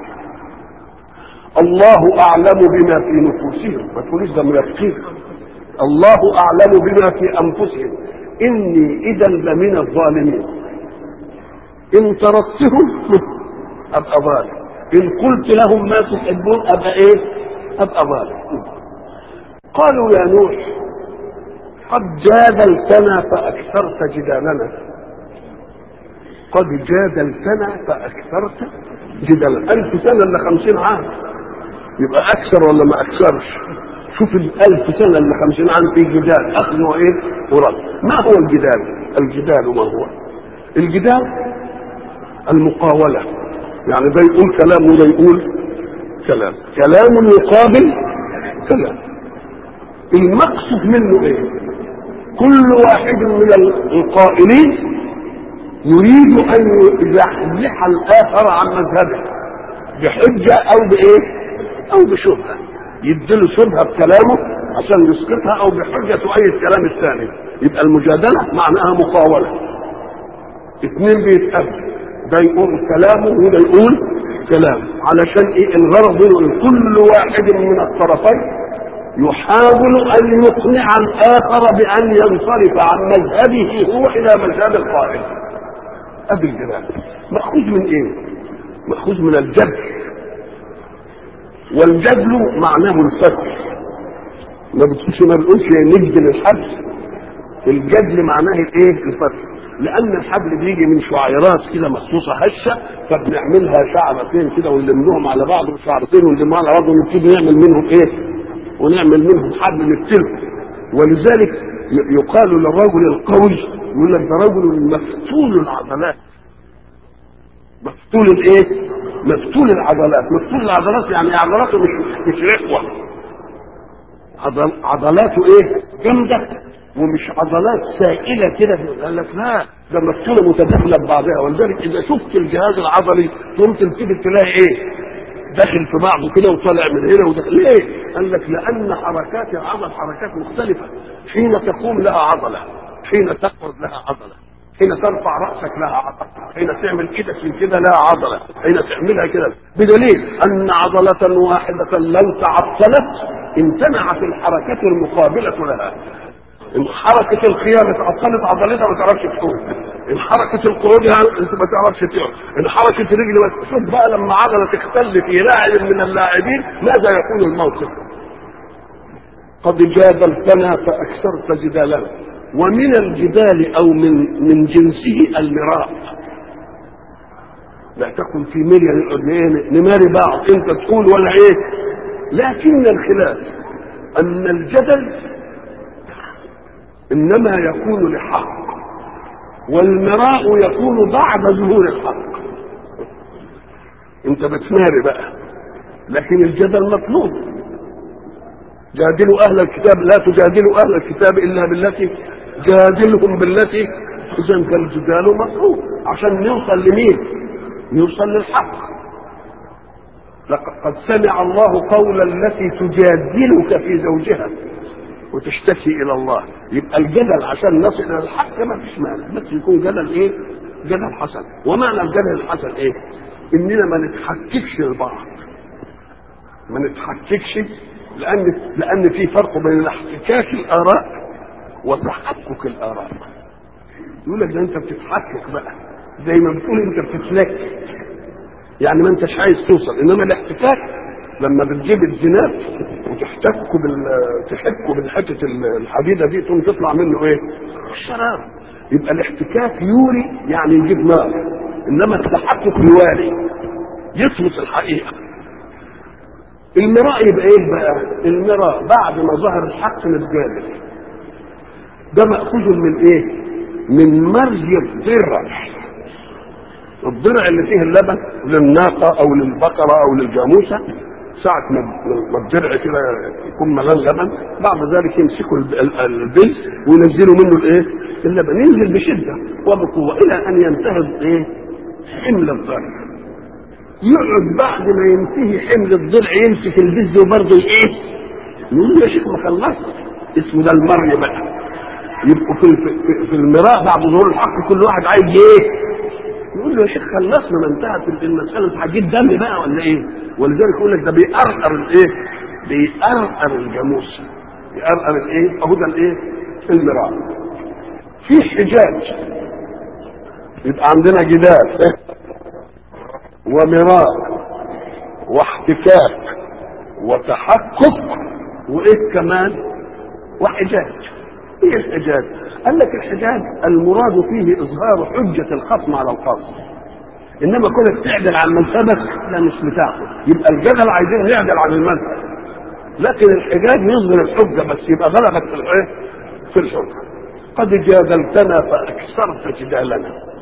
Speaker 1: الله اعلم بما في نفوسهم ما تقوليش ده منافقين الله اعلم بما في انفسهم اني اذا لمن الظالمين ان تركتهم ابقى ظالم ان قلت لهم ما تحبون ابقى ايه ابقى ظالم قالوا يا نوح قد جادلتنا فاكثرت جدالنا قد جادلتنا فاكثرت جدالنا الف سنه الا خمسين عام يبقى اكثر ولا ما اكثرش شوف الالف سنه الا خمسين عام في جدال اخذ وايه ورد ما هو الجدال الجدال ما هو الجدال المقاولة يعني ده يقول كلام وده يقول كلام كلام يقابل كلام المقصود منه ايه كل واحد من القائلين يريد ان يزحزح الاخر عن مذهبه بحجة او بايه او بشبهة يديله شبهة بكلامه عشان يسقطها او بحجة تؤيد كلام الثاني يبقى المجادلة معناها مقاولة اثنين بيتقابلوا ده يقول كلامه وده يقول كلام علشان ايه الغرض منه كل واحد من الطرفين يحاول ان يقنع الاخر بان ينصرف عن مذهبه هو الى مذهب القائل ادي الجدال ماخوذ من ايه ماخوذ من الجدل والجدل معناه الفتح ما بتقولش ما بنقولش نجدل الحبل الجدل معناه الايه الفتح لان الحبل بيجي من شعيرات كده مخصوصه هشه فبنعملها شعرتين كده ونلمهم على بعض وشعرتين ونلمهم على بعض ونبتدي نعمل منهم ايه ونعمل منهم حبل نفتله ولذلك يقال للرجل القوي يقول لك ده رجل مفتول العضلات مفتول الايه مفتول العضلات مفتول العضلات يعني عضلاته مش مش رخوه عضل عضلاته ايه جامده ومش عضلات سائله كده قال لك لا ده مفتوله متداخله ببعضها ولذلك اذا شفت الجهاز العضلي تقوم تلتفت تلاقي ايه داخل في بعضه كده وطالع من هنا وداخل ليه؟ قال لك لان حركات العضل حركات مختلفه حين تقوم لها عضله حين تقعد لها عضله حين ترفع راسك لها عضله حين تعمل ايدك من كده لها عضله حين تعملها كده بدليل ان عضله واحده لو تعطلت امتنعت الحركات المقابله لها حركة الخيام اتعطلت عضلتها ما تعرفش تقوم ان حركه القعود انت ما تعرفش تقعد ان حركه رجل بس شوف بقى لما عضله تختل في لاعب من اللاعبين ماذا يكون الموقف قد جادلتنا فاكثرت جدالنا ومن الجدال او من من جنسه المراء لا تكن في مرية نماري بعض انت تقول ولا ايه لكن الخلاف ان الجدل انما يكون لحق والمراء يكون بعد ظهور الحق انت بتماري بقى لكن الجدل مطلوب جادلوا اهل الكتاب لا تجادلوا اهل الكتاب الا بالتي جادلهم بالتي اذا فالجدال مطلوب عشان نوصل لمين نوصل للحق لقد سمع الله قول التي تجادلك في زوجها وتشتكي الى الله يبقى الجدل عشان نصل الى الحق ما فيش مانع بس يكون جدل ايه جدل حسن ومعنى الجدل الحسن ايه اننا ما نتحككش لبعض ما نتحككش لان لان في فرق بين احتكاك الاراء وتحكك الاراء يقول لك ده انت بتتحكك بقى زي ما بتقول انت بتتلك يعني ما انتش عايز توصل انما الاحتكاك لما بتجيب الزناد وتحتكه بال تحكه بالحته الحديده دي تقوم تطلع منه ايه؟ الشراره يبقى الاحتكاك يوري يعني يجيب نار انما التحكك يواري يطمس الحقيقه المراء يبقى ايه بقى؟ المراء بعد ما ظهر الحق نتجادل ده مأخوذ من ايه؟ من مرج الضرع الضرع اللي فيه اللبن للناقة أو للبقرة أو للجاموسة ساعة ما الضرع كده يكون ملان لبن بعد ذلك يمسكوا البز وينزلوا منه الايه؟ اللبن ينزل بشدة وبقوة إلى أن ينتهي ايه؟ حمل الضرع يقعد بعد ما ينتهي حمل الضلع يمسك البز وبرضه ايه؟ يقول له يا شيخ ما خلصت اسمه ده المري بقى يبقوا في, في, في المراء بعد ظهور الحق كل واحد عايز ايه؟ يقول له يا شيخ خلصنا ما انتهت المساله انت هتجيب دم بقى ولا ايه؟ ولذلك يقول لك ده بيقرقر الايه؟ بيقرقر الجاموس بيقرقر الايه؟ اهو ده الايه؟ المراء في حجاج يبقى عندنا جدال ومراء واحتكاك وتحقق وايه كمان وحجاج ايه الحجاج قال لك الحجاج المراد فيه اظهار حجه الخصم على الخصم انما كونك تعدل عن مذهبك لا مش بتاعته يبقى الجدل عايزين يعدل عن المذهب لكن الحجاج يظهر الحجه بس يبقى غلبك في الايه في الحجه قد جادلتنا فاكثرت جدالنا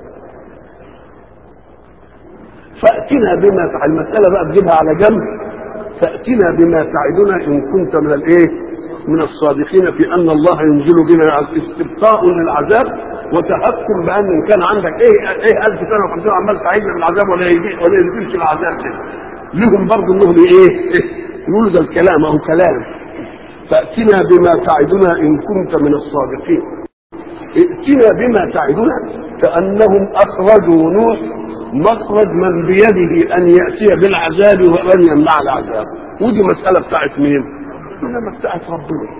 Speaker 1: فاتنا بما تعد المساله بقى تجيبها على جنب فاتنا بما تعدنا ان كنت من الايه من الصادقين في ان الله ينزل بنا استبقاء للعذاب وتهكم بان ان كان عندك ايه ايه 1000 سنه و50 عمال تعيدنا بالعذاب ولا يجي ولا ينزلش العذاب كده لهم برضه انهم ايه, إيه يقولوا ده الكلام اهو كلام فاتنا بما تعدنا ان كنت من الصادقين ائتنا بما تعدنا كانهم اخرجوا نوح مخرج من بيده ان ياتي بالعذاب وان يمنع العذاب ودي مساله بتاعت مين؟ انما بتاعت ربنا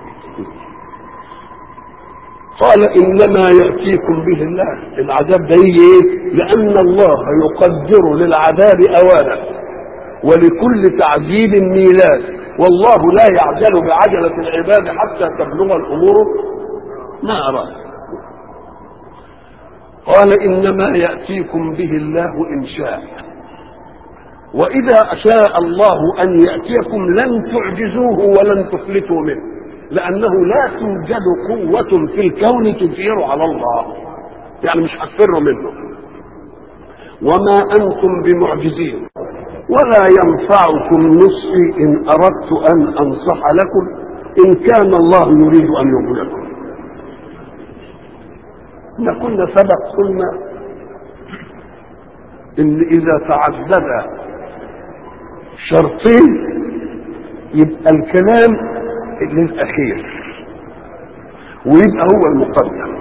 Speaker 1: قال انما ياتيكم به الله العذاب ده يجي ايه؟ لان الله يقدر للعذاب اوانه ولكل تعذيب ميلاد والله لا يعجل بعجله العباد حتى تبلغ الامور ما اراد قال انما ياتيكم به الله ان شاء واذا شاء الله ان ياتيكم لن تعجزوه ولن تفلتوا منه لانه لا توجد قوه في الكون تثير على الله يعني مش هتفروا منه وما انتم بمعجزين ولا ينفعكم نصحي ان اردت ان انصح لكم ان كان الله يريد ان يضلكم احنا كنا سبق قلنا ان اذا تعدد شرطين يبقى الكلام للاخير ويبقى هو المقدم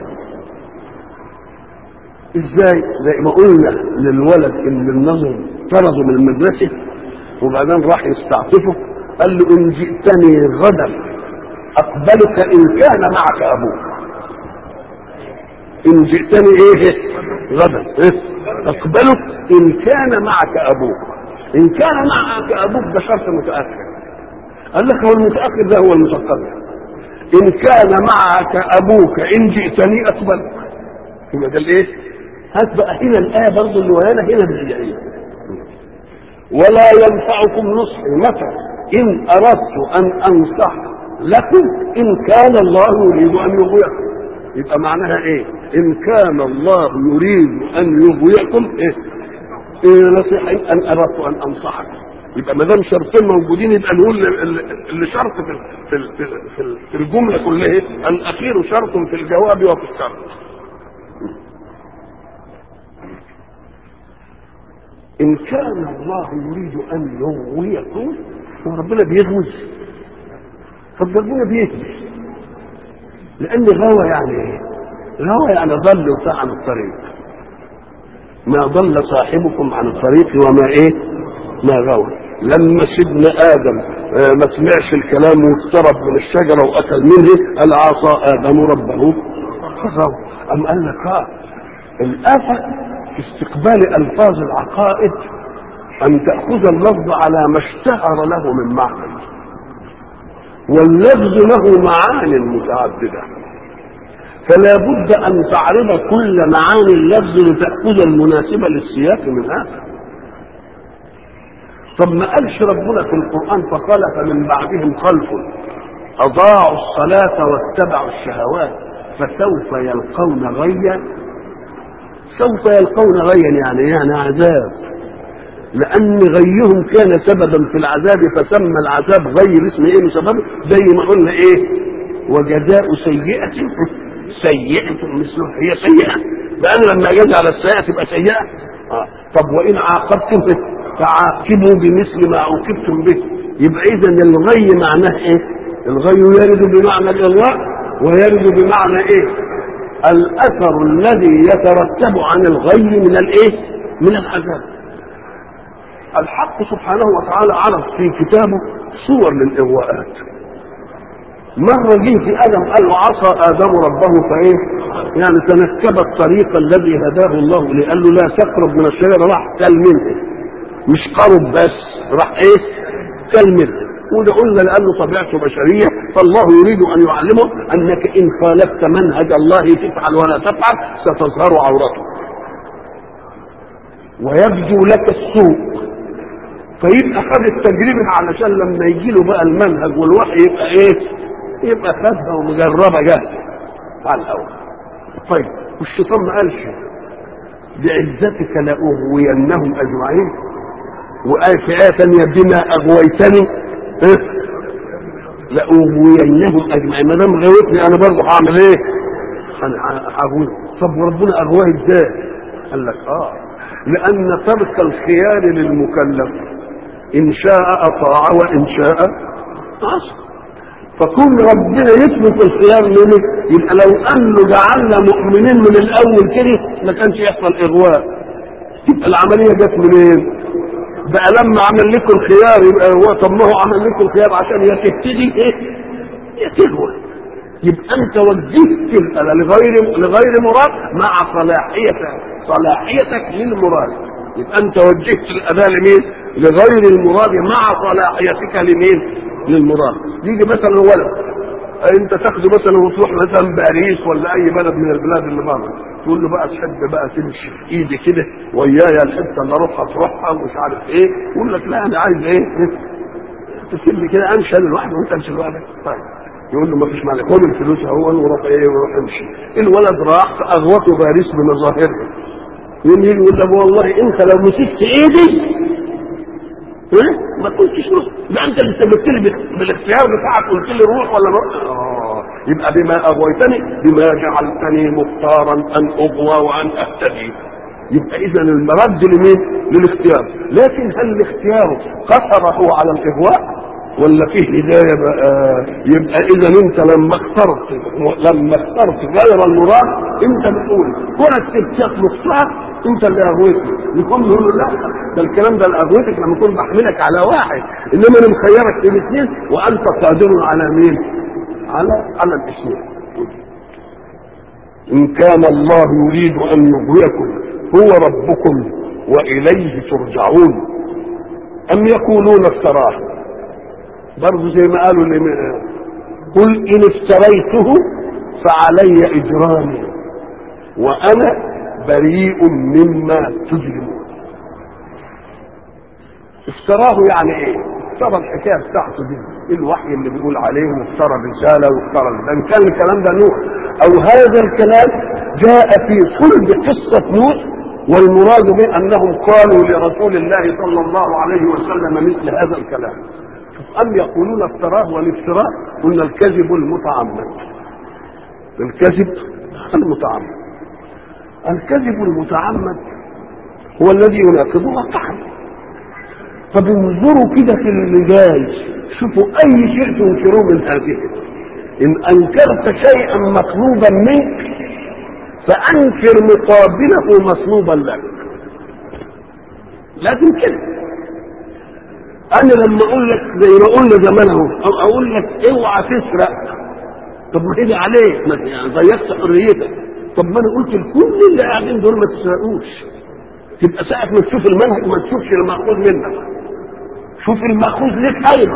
Speaker 1: ازاي زي ما قلنا للولد اللي النظر طرده من المدرسه وبعدين راح يستعطفه قال له ان جئتني غدا اقبلك ان كان معك ابوك ان جئتني ايه غدا إيه؟ اقبله ان كان معك ابوك ان كان معك ابوك ده شرط متاخر قال لك هو المتاخر ده هو المتقدم ان كان معك ابوك ان جئتني اقبلك يبقى ده الايه هات بقى هنا الايه برضه اللي ورانا هنا بالجايه ولا ينفعكم نصحي متى ان اردت ان انصح لكم ان كان الله يريد ان يغويكم يبقى معناها ايه ان كان الله يريد ان يغويكم ايه, إيه نصيحة ان اردت ان انصحكم يبقى ما دام شرطين موجودين يبقى نقول اللي شرط في في في, في الجمله كلها الاخير شرط في الجواب وفي الشرط ان كان الله يريد ان يغويكم وربنا بيغوي طب ربنا بيهدي لان غوى يعني ايه غوى يعني ضل وساء عن الطريق ما ضل صاحبكم عن الطريق وما ايه ما غوى لما سيدنا ادم ما سمعش الكلام واقترب من الشجره واكل منه قال عصى ادم ربه فغوى ام قال لك اه الافه في استقبال الفاظ العقائد ان تاخذ اللفظ على ما اشتهر له من معنى واللفظ له معان متعدده فلا بد ان تعرض كل معاني اللفظ لتاخذ المناسبه للسياق من هذا طب ما قالش ربنا في القران فخلف من بعدهم خلف اضاعوا الصلاه واتبعوا الشهوات فسوف يلقون غيا سوف يلقون غيا يعني يعني عذاب لان غيهم كان سببا في العذاب فسمى العذاب غير اسم ايه سببه زي ما قلنا ايه وجزاء سيئة سيئة مثله هي سيئة لأن لما يجي على السيئة تبقى سيئة آه. طب وإن عاقبتم فعاقبوا بمثل ما عوقبتم به يبقى إذا الغي معناه إيه؟ الغي يرد بمعنى الإغواء ويرد بمعنى إيه؟ الأثر الذي يترتب عن الغي من الإيه؟ من العذاب الحق سبحانه وتعالى عرض في كتابه صور للإغواءات مرة جه في آدم قال له عصى آدم ربه فإيه؟ يعني تنكب الطريق الذي هداه الله إليه قال له لا تقرب من الشجرة راح كل منه مش قرب بس راح إيه؟ كل منه وده قلنا لأنه طبيعته بشرية فالله يريد أن يعلمه أنك إن خالفت منهج الله تفعل ولا تفعل ستظهر عورتك ويبدو لك السوء فيبقى خد التجربة علشان لما يجي له بقى المنهج والوحي يبقى ايه؟ يبقى خدها ومجربة جاهزة على الأول. طيب والشيطان ما قالش بعزتك لأغوينهم أجمعين وآية في آية ثانية بما أغويتني إيه؟ لأغوينهم أجمعين ما دام غويتني أنا برضه هعمل إيه؟ أنا هغوي طب وربنا أغواه إزاي؟ قال لك آه لأن ترك الخيار للمكلف إن شاء أطاع وإن شاء عصى فكون ربنا يثبت الخيار منه يبقى لو أنه جعلنا مؤمنين من الأول كده ما كانش يحصل إغواء تبقى العملية جت منين؟ بقى لما عمل لكم الخيار يبقى هو طب ما هو عمل لكم الخيار عشان يا تهتدي ايه؟ يا تغوى يبقى انت وجهت لغير لغير مراد مع صلاحيتك صلاحيتك للمراد يبقى انت وجهت الاداء لمين؟ لغير المراد مع صلاحيتك لمين؟ للمراد يجي مثلا ولد انت تاخده مثلا وتروح مثلا باريس ولا اي بلد من البلاد اللي بره تقول له بقى تحب بقى تمشي في ايدي كده ويايا الحته اللي اروحها تروحها ومش عارف ايه يقول لك لا انا عايز ايه تسيب لي كده امشي انا لوحدي وانت امشي لوحدك طيب يقول له ما فيش معنى خد الفلوس اهو وروح ايه وروح امشي الولد راح اغوته باريس بمظاهرها يقول يجي يقول له والله انت لو مسكت ايدي ما قلتش روح ده انت اللي سببت لي بالاختيار بتاعك قلت لي روح ولا روح اه يبقى بما اغويتني بما جعلتني مختارا ان اغوى وان اهتدي يبقى اذا المرد لمين؟ للاختيار لكن هل الاختيار قصره على الاغواء ولا فيه هدايه بقى يبقى اذا انت لما اخترت لما اخترت غير المراد انت بتقول كره استفتاء نصها انت اللي اغويتني يكون يقول له لا ده الكلام ده اغويتك لما اكون بحملك على واحد انما انا مخيرك بين اثنين وانت قادر على مين؟ على على الاثنين إن كان الله يريد أن يغويكم هو ربكم وإليه ترجعون أم يقولون افتراه برضه زي ما قالوا اللي قل إن افتريته فعلي إجرامي وأنا بريء مما تجرمون افتراه يعني ايه افترى الحكايه بتاعته دي الوحي اللي بيقول عليه وافترى رساله وافترى ان كان الكلام ده نوح او هذا الكلام جاء في صلب قصه نوح والمراد به انهم قالوا لرسول الله صلى الله عليه وسلم مثل هذا الكلام ام يقولون افتراه والافتراء قلنا الكذب المتعمد الكذب المتعمد الكذب المتعمد هو الذي يناقض واقعا طب انظروا كده في اللي جاي شوفوا اي شيء تنكروه من هذه ان انكرت شيئا مطلوبا منك فانكر مقابله مطلوبا لك لازم كده انا لما اقول لك زي ما قلنا زمان اهو او اقول لك اوعى تسرق طب ما تيجي عليك ما يعني ضيقت حريتك طب ما انا قلت لكل اللي قاعدين دول ما تسرقوش تبقى ساعة ما تشوف المنهج ما تشوفش المأخوذ منك شوف المأخوذ لك أيضا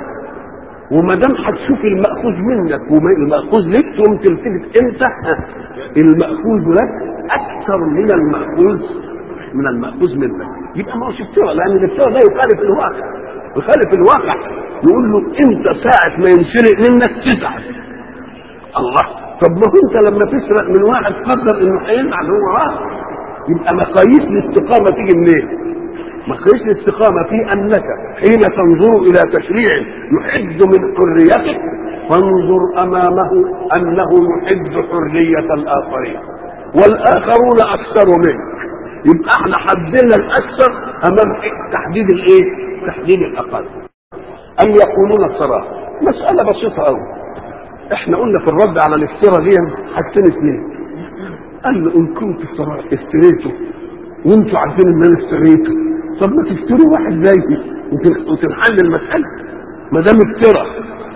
Speaker 1: وما دام هتشوف المأخوذ منك والمأخوذ لك تقوم تلتفت امتى المأخوذ لك أكثر من المأخوذ من المأخوذ منك يبقى ما هوش افتراء لأن الافتراء ده يخالف الواقع يخالف الواقع يقول له أنت ساعة ما ينسرق منك تزعل الله طب ما هو أنت لما تسرق من واحد قدر إنه هيزعل هو راح يبقى مقاييس الاستقامة تيجي منين؟ مقاييس الاستقامة في أنك حين تنظر إلى تشريع يحد من حريتك فانظر أمامه أنه يحد حرية الآخرين والآخرون أكثر منك يبقى احنا حددنا الأكثر أمام تحديد الإيه؟ تحديد الأقل أم يقولون الصراحة مسألة بسيطة أوي احنا قلنا في الرد على الافتراء دي حاجتين اثنين قال له ان كنت افتريته وانتوا عارفين ان انا افتريته طب ما تفتروا واحد زيي وتنحل المساله ما دام افترى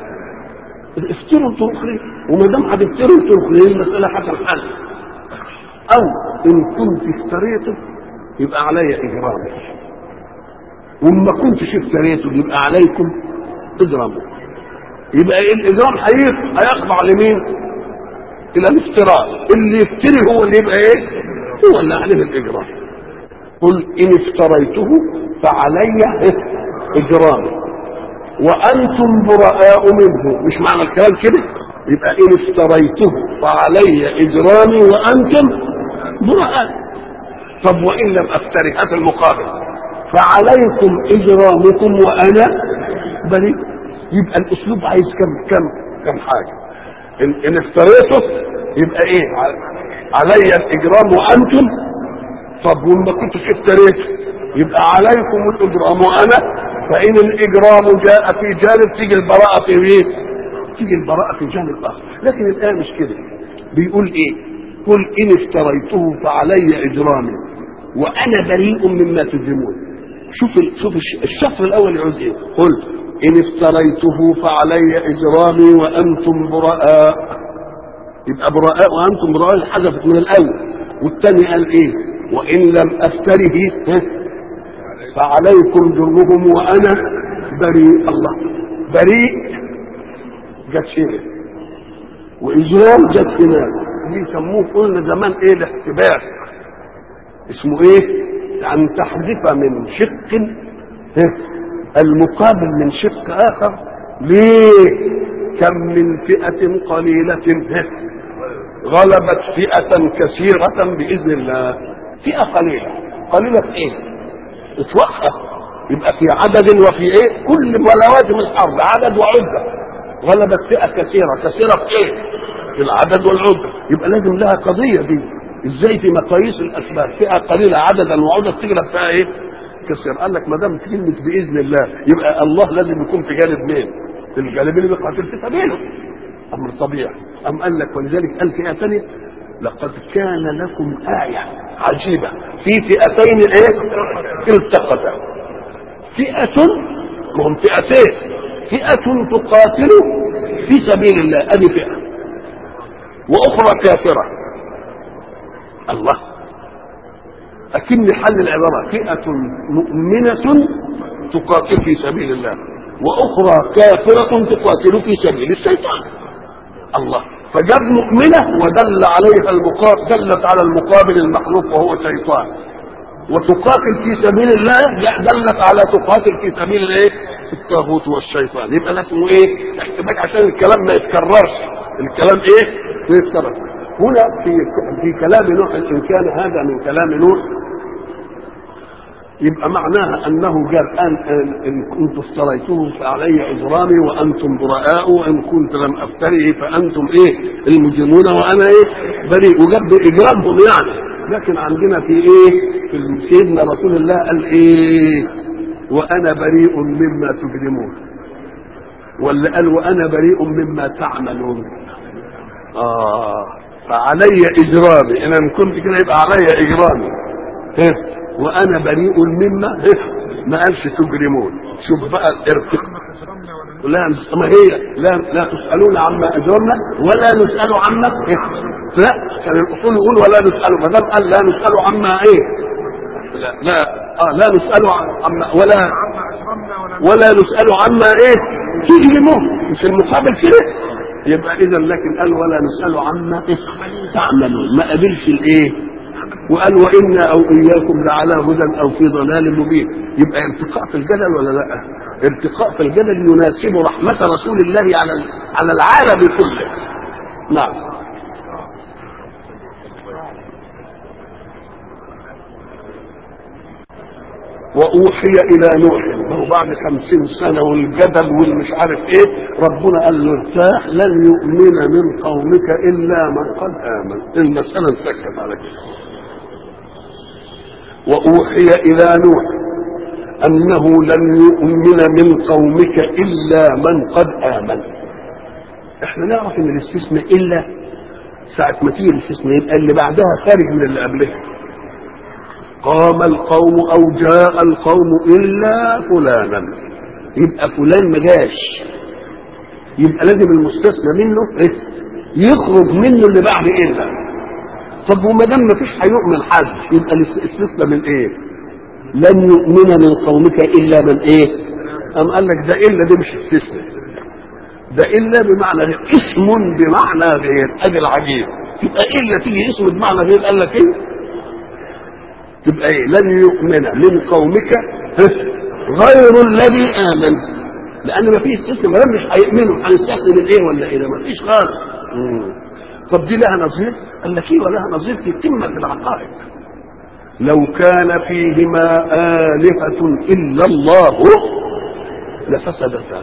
Speaker 1: افتروا انتوا اخرين وما دام هتفتروا انتوا اخرين المساله هتنحل او ان كنت افتريته يبقى علي اجرامي وما كنتش افتريته يبقى عليكم اجرامه يبقى الاجرام هيخضع لمين؟ الى الافتراء اللي يفتري هو اللي يبقى ايه هو اللي عليه الاجرام قل ان افتريته فعلي اجرامي وانتم براء منه مش معنى الكلام كده يبقى ان افتريته فعلي اجرامي وانتم براء طب وان لم افتري هات المقابل فعليكم اجرامكم وانا بريء يبقى الاسلوب عايز كم كم كم حاجه ان, إن افتريته يبقى ايه علي الاجرام وانتم طب وما كنتش افتريته يبقى عليكم الاجرام وانا فان الاجرام جاء في جانب تيجي البراءه في مين تيجي البراءه في جانب اخر لكن الان مش كده بيقول ايه قل ان افتريته فعلي اجرامي وانا بريء مما تجرمون شوف شوف الشطر الاول يعود ايه قل إن افتريته فعلي إجرامي وأنتم براء يبقى براء وأنتم براء حذفت من الأول والثاني قال إيه وإن لم أفتره فعليكم جرمهم وأنا بريء الله بريء جت شيء وإجرام جت هناك بيسموه قلنا زمان إيه الاحتباس اسمه إيه؟ أن تحذف من شق المقابل من شق اخر ليه كم من فئة قليلة غلبت فئة كثيرة بإذن الله فئة قليلة قليلة في ايه اتوقف يبقى في عدد وفي ايه كل لوازم الحرب عدد وعدة غلبت فئة كثيرة كثيرة في ايه في العدد والعدة يبقى لازم لها قضية دي ازاي في مقاييس الاسباب فئة قليلة عددا وعدة تغلب فيها ايه كثير قال لك ما دام كلمة بإذن الله يبقى الله لازم يكون في جانب مين؟ في الجانب اللي بيقاتل في سبيله أمر طبيعي أم قال لك ولذلك قال فئة ثانية لقد كان لكم آية عجيبة في فئتين إيه؟ التقتا فئة وهم فئتين فئة تقاتل في سبيل الله أدي فئة وأخرى كافرة الله أكن حل العبارة فئة مؤمنة تقاتل في سبيل الله وأخرى كافرة تقاتل في سبيل الشيطان الله فجاب مؤمنة ودل عليها المقابل دلت على المقابل المخلوق وهو الشيطان وتقاتل في سبيل الله دلت على تقاتل في سبيل الايه؟ الطاغوت والشيطان يبقى ده اسمه ايه؟ احتمال عشان الكلام ما يتكررش الكلام ايه؟ ما يتكررش هنا في في كلام نوح ان كان هذا من كلام نوح يبقى معناها انه قال ان ان كنت افتريته فعلي اجرامي وانتم براء وان كنت لم افتري فانتم ايه المجرمون وانا ايه بريء وجاب اجرامهم يعني لكن عندنا في ايه في سيدنا رسول الله قال ايه وانا بريء مما تجرمون ولا قال وانا بريء مما تعملون اه فعلي اجرامي انا كنت كده يبقى علي اجرامي إيه؟ وانا بريء مما ما قالش تجرمون شوف بقى الارتقاء لا ما هي لا لا تسالون عما اجرنا ولا نسال عما لا كان الاصول يقول ولا نسال ما دام قال لا نسال عما ايه لا لا اه لا نسال عما ولا ولا نسال عما ايه تجرمون مش المقابل كده يبقى اذا لكن قال ولا نسال عما تعملون ما قابلش الايه وقال وانا او اياكم لعلى هدى او في ضلال مبين يبقى ارتقاء في الجدل ولا لا ارتقاء في الجدل يناسب رحمه رسول الله على على العالم كله نعم وأوحي إلى نوح وهو بعد خمسين سنة والجدل والمش عارف إيه ربنا قال له ارتاح لن يؤمن من قومك إلا من قد آمن المسألة انسكت على كده وأوحي إلى نوح أنه لن يؤمن من قومك إلا من قد آمن احنا نعرف ان الاستثناء إلا ساعة ما تيجي الاستثناء يبقى اللي بعدها خارج من اللي قبلها قام القوم أو جاء القوم إلا فلانا يبقى فلان ما جاش يبقى لازم المستثنى منه إيه؟ يخرج منه اللي بعد إلا طب وما دام ما فيش هيؤمن حد يبقى الاستثناء من ايه؟ لن يؤمن من قومك الا من ايه؟ أم قال لك ده الا دي مش استثناء ده الا بمعنى غير اسم بمعنى غير ادي العجيب يبقى الا تيجي اسم بمعنى غير قال لك ايه؟ تبقى ايه؟ لن يؤمن من قومك غير الذي امن لان ما فيش استثناء ما دام مش هيؤمنوا هنستثني من ايه ولا ايه؟ ده ما فيش خالص طب دي لها نظير قال لك ايه ولها نظير في قمه العقائد لو كان فيهما آلهة إلا الله لفسدتا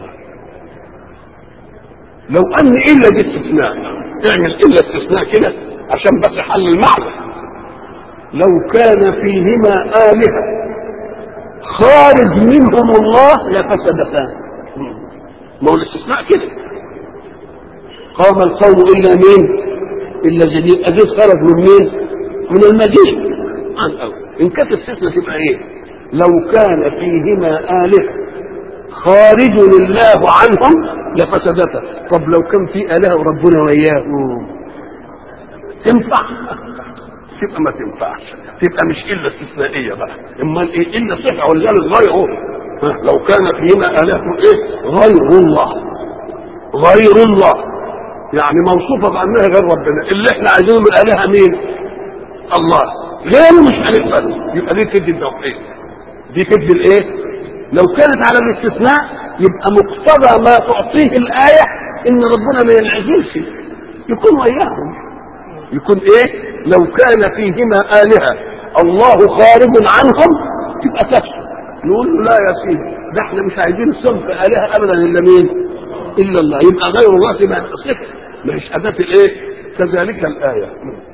Speaker 1: لو أن إلا دي استثناء اعمل إلا استثناء كده عشان بس حل المعنى لو كان فيهما آلهة خارج منهم الله لفسدتا ما هو الاستثناء كده قام القوم إلا مين الا زيد ازيد خرج من مين؟ من المدينه عن اول ان كانت الستنه تبقى ايه؟ لو كان فيهما آلهة خارج الله عنهم لفسدتا طب لو كان في آلهة وربنا وياهم تنفع تبقى ما تنفعش تبقى مش إلا استثنائية بقى امال ايه إلا صفة ولذلك غيره لو كان فيهما آلهة ايه غير الله غير الله يعني موصوفه بانها غير ربنا اللي احنا عايزينه من الالهه مين الله غيره مش هنقبله يبقى دي تدي التوحيد دي تدي الايه لو كانت على الاستثناء يبقى مقتضى ما تعطيه الايه ان ربنا ما ينعزلش يكون وياهم يكون ايه لو كان فيهما الهه الله خارج عنهم تبقى تفسد نقول له لا يا سيدي ده احنا مش عايزين صنف الهه ابدا الا مين الا الله يبقى غير الله تبقى صفه مش اداه الايه كذلك الايه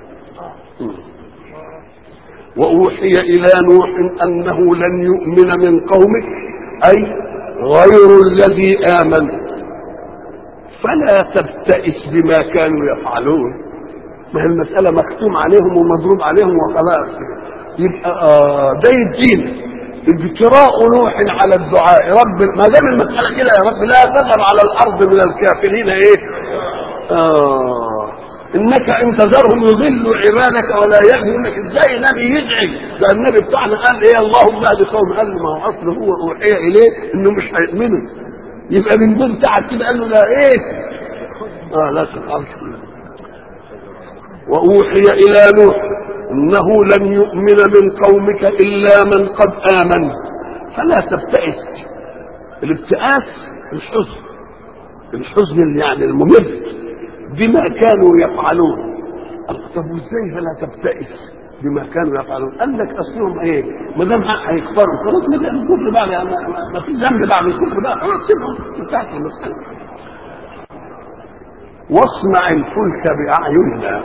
Speaker 1: واوحي الى نوح انه لن يؤمن من قومك اي غير الذي امن فلا تبتئس بما كانوا يفعلون ما هي المسألة مختوم عليهم ومضروب عليهم وخلاص يبقى آه ده الدين اجتراء نوح على الدعاء رب ما دام المسألة كده يا رب لا تذر على الأرض من الكافرين إيه؟ آه انك ان تذرهم يضلوا عبادك ولا يهدوا لك ازاي نبي يدعي ده النبي بتاعنا قال ايه اللهم اهد قوم قال له ما هو اصل هو اوحي اليه انه مش هيؤمنوا يبقى من دون تعب كده قال له لا ايه اه لا تفعل واوحي الى نوح انه لن يؤمن من قومك الا من قد امن فلا تبتئس الابتئاس مش حزن الحزن اللي يعني الممد بما كانوا يفعلون طب وازاي فلا تبتئس بما كانوا يفعلون قال لك اصلهم ايه ما دام هيكفروا خلاص ما دام الكفر بقى يعني ما في ذنب بعد الكفر بقى خلاص سيبهم انتهت المساله واصنع الفلك باعيننا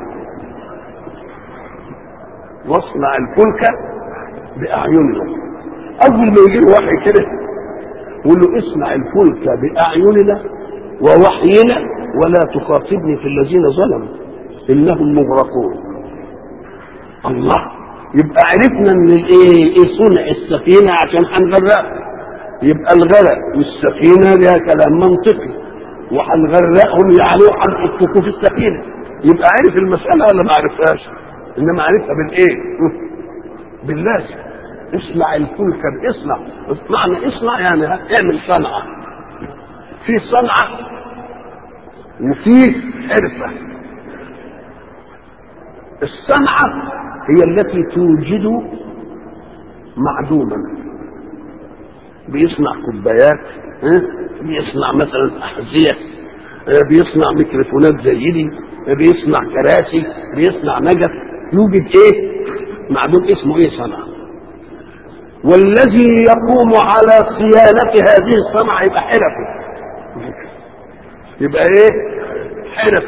Speaker 1: واصنع الفلك باعيننا اول ما يجي له وحي كده يقول له اصنع الفلك باعيننا ووحينا ولا تخاطبني في الذين ظلموا انهم مغرقون الله يبقى عرفنا ان الايه ايه صنع السفينه عشان هنغرقها يبقى الغرق والسفينه لها كلام منطقي وهنغرقهم يعني هنحطكم في السفينه يبقى عرف المساله ولا ما عرفهاش انما عرفها بالايه باللازم اصنع الفلك اصنع معنى اصنع يعني اعمل صنعه في صنعه وفيه حرفة الصنعة هي التي توجد معدوما بيصنع كوبايات بيصنع مثلا أحذية بيصنع ميكروفونات زي دي بيصنع كراسي بيصنع نجف يوجد ايه معدوم اسمه ايه صنعة والذي يقوم على صيانة هذه الصنعة يبقى حرفه يبقى ايه حرف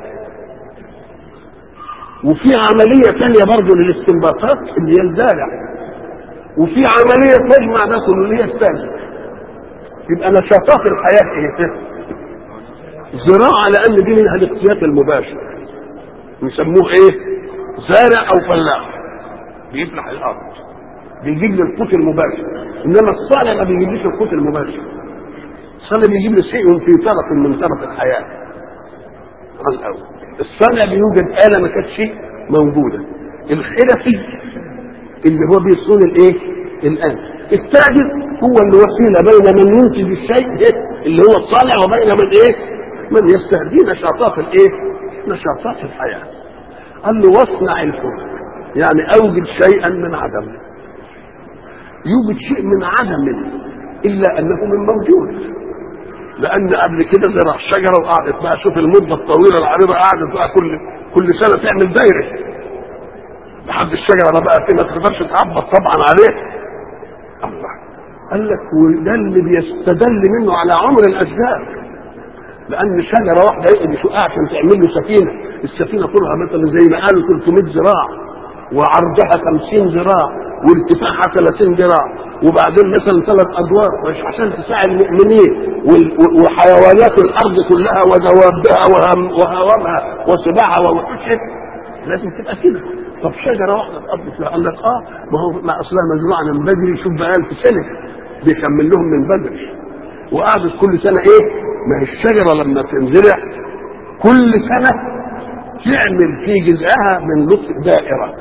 Speaker 1: وفي عملية تانية برضه للاستنباطات اللي هي الزارع وفي عملية تجمع ده كله اللي هي السالك يبقى نشاطات الحياة ايه زراعة لأن دي منها الاقتيات المباشر يسموه ايه زارع أو فلاح بيفلح الأرض بيجيب لي القوت المباشر إنما الصانع ما بيجيبليش القوت المباشر الصانع بيجيب لي شيء في طرف من طرف الحياة على الأول الصانع بيوجد آلة ما كانتش موجودة الحرفي اللي هو بيصون الايه الآن التاجر هو اللي وسيلة بين من ينتج الشيء اللي هو الصانع وبين من ايه من يستهدي نشاطات الايه نشاطات الحياة قال له واصنع الفلك يعني اوجد شيئا من عدم يوجد شيء من عدم الا انه من موجود لان قبل كده زرع شجره وقعدت بقى شوف المده الطويله العريضه قعدت بقى كل كل سنه تعمل دايره لحد الشجره ده بقى ما تقدرش تعبط طبعا عليه الله قال لك وده اللي بيستدل منه على عمر الاشجار لان شجره واحده يقعد يشقها عشان تعمل له سفينه السفينه طولها مثلا زي ما قالوا 300 ذراع وعرضها 50 ذراع وارتفاعها 30 ذراع وبعدين مثلا ثلاث ادوار مش عشان تساعد المؤمنين وحيوانات الارض كلها ودوابها وهوامها وسباعها ووحوشها لازم تبقى كده طب شجره واحده تقضي فيها قال لك اه ما هو ما اصلها مزروعه من بدري شوف بقى في سنه بيكمل لهم من بدري وقعدت كل سنه ايه؟ ما هي الشجره لما تنزرع كل سنه تعمل في جذعها من لطف دائره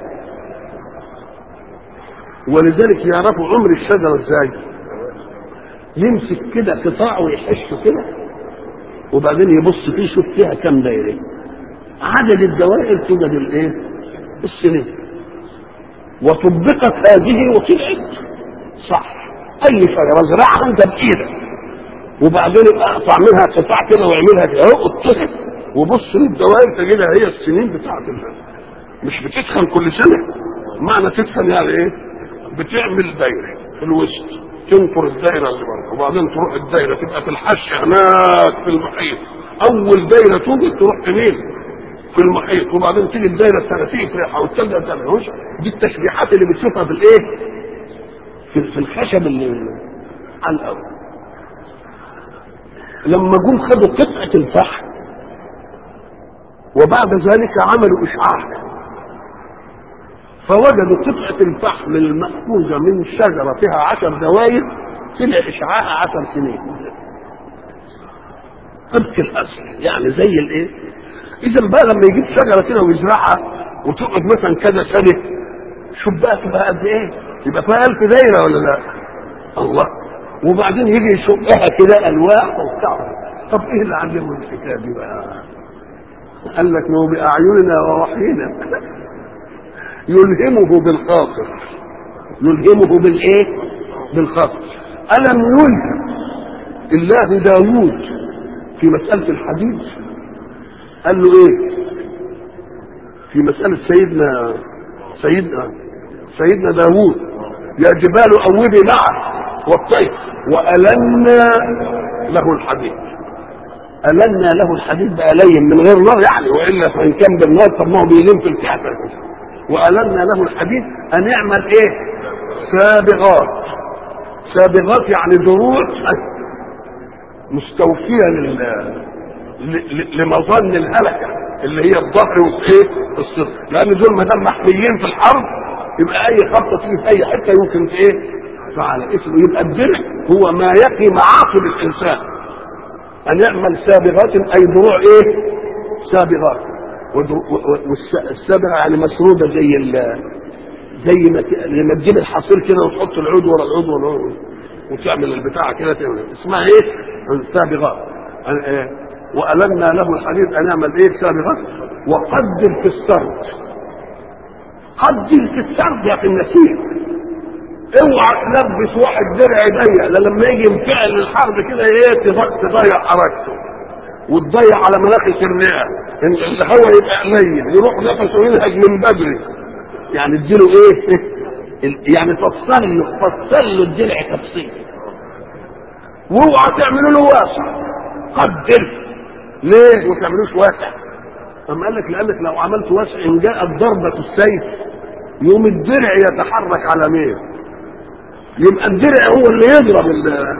Speaker 1: ولذلك يعرفوا عمر الشجره ازاي يمسك كده قطاع ويحشه كده وبعدين يبص فيه يشوف فيها كم دايره عدد الدوائر توجد الايه السنين وطبقت هذه وطلعت صح اي شجره زرعها انت بايدك وبعدين اقطع منها قطاع كده واعملها كده اهو اطلق وبص للدوائر تجدها هي السنين بتاعت مش بتدخن كل سنه معنى تدخن يعني ايه بتعمل دايره في الوسط تنفر الدايره اللي بره وبعدين تروح الدايره تبقى في الحش هناك في المحيط اول دايره توجد تروح فين في المحيط وبعدين تيجي الدايره الثلاثيه تريحها والثالثه الثالثه دي التشبيحات اللي بتشوفها في الايه في, في الخشب اللي على الاول لما جم خدوا قطعه الفحم وبعد ذلك عملوا اشعاع فوجدوا قطعة الفحم المأخوذة من شجرة فيها عشر دوائر طلع إشعاعها عشر سنين طبق الأصل يعني زي الإيه؟ اذا بقى لما يجيب شجره كده ويزرعها وتقعد مثلا كذا سنه شوف بقى تبقى قد ايه يبقى فيها ألف دايره ولا لا الله وبعدين يجي يشقها كده الواح وبتاع طب ايه اللي علمه الحكايه دي بقى قال لك ما هو باعيننا ووحينا يلهمه بالخاطر يلهمه بالايه بالخاطر الم يلهم الله داوود في مساله الحديد قال له ايه في مساله سيدنا سيدنا سيدنا داوود يا جبال اوبي معه والطير والنا له الحديد ألنا له الحديد بقى لين من غير نار يعني والا فان كان بالنار طب ما هو بيلم في الكعبه وألنا له الحديد أن يعمل إيه؟ سابغات سابغات يعني دروع مستوفية لل... ل... لمظن الهلكة اللي هي الظهر والايه؟ الصدر لأن دول ما دام محميين في الحرب يبقى أي خبطة تيجي في أي حتة يمكن في إيه؟ فعلى اسمه يبقى الدرع هو ما يقي معاقب الإنسان أن يعمل سابغات أي دروع إيه؟ سابغات والسابغه يعني مسروده زي ال زي ما لما تجيب الحصير كده وتحط العود ورا العود ورا وتعمل البتاع كده اسمها ايه؟ سابغات وألنا له الحديد أن يعمل ايه سابغات وقدر في السرد قدر في السرد يا في النسيج اوعى تلبس واحد درع ضيق لا لما يجي ينفعل الحرب كده ايه تضيع حركته وتضيع على مناخ الرئه الهواء يبقى قليل يروح نفسه ينهج من بدري يعني اديله ايه يعني فصل له فصل له الدرع تفصيل واوعى تعملوا له واسع قدر ليه ما تعملوش واسع اما قال لك لانك لو عملت واسع ان جاءت ضربه السيف يوم الدرع يتحرك على مين يبقى الدرع هو اللي يضرب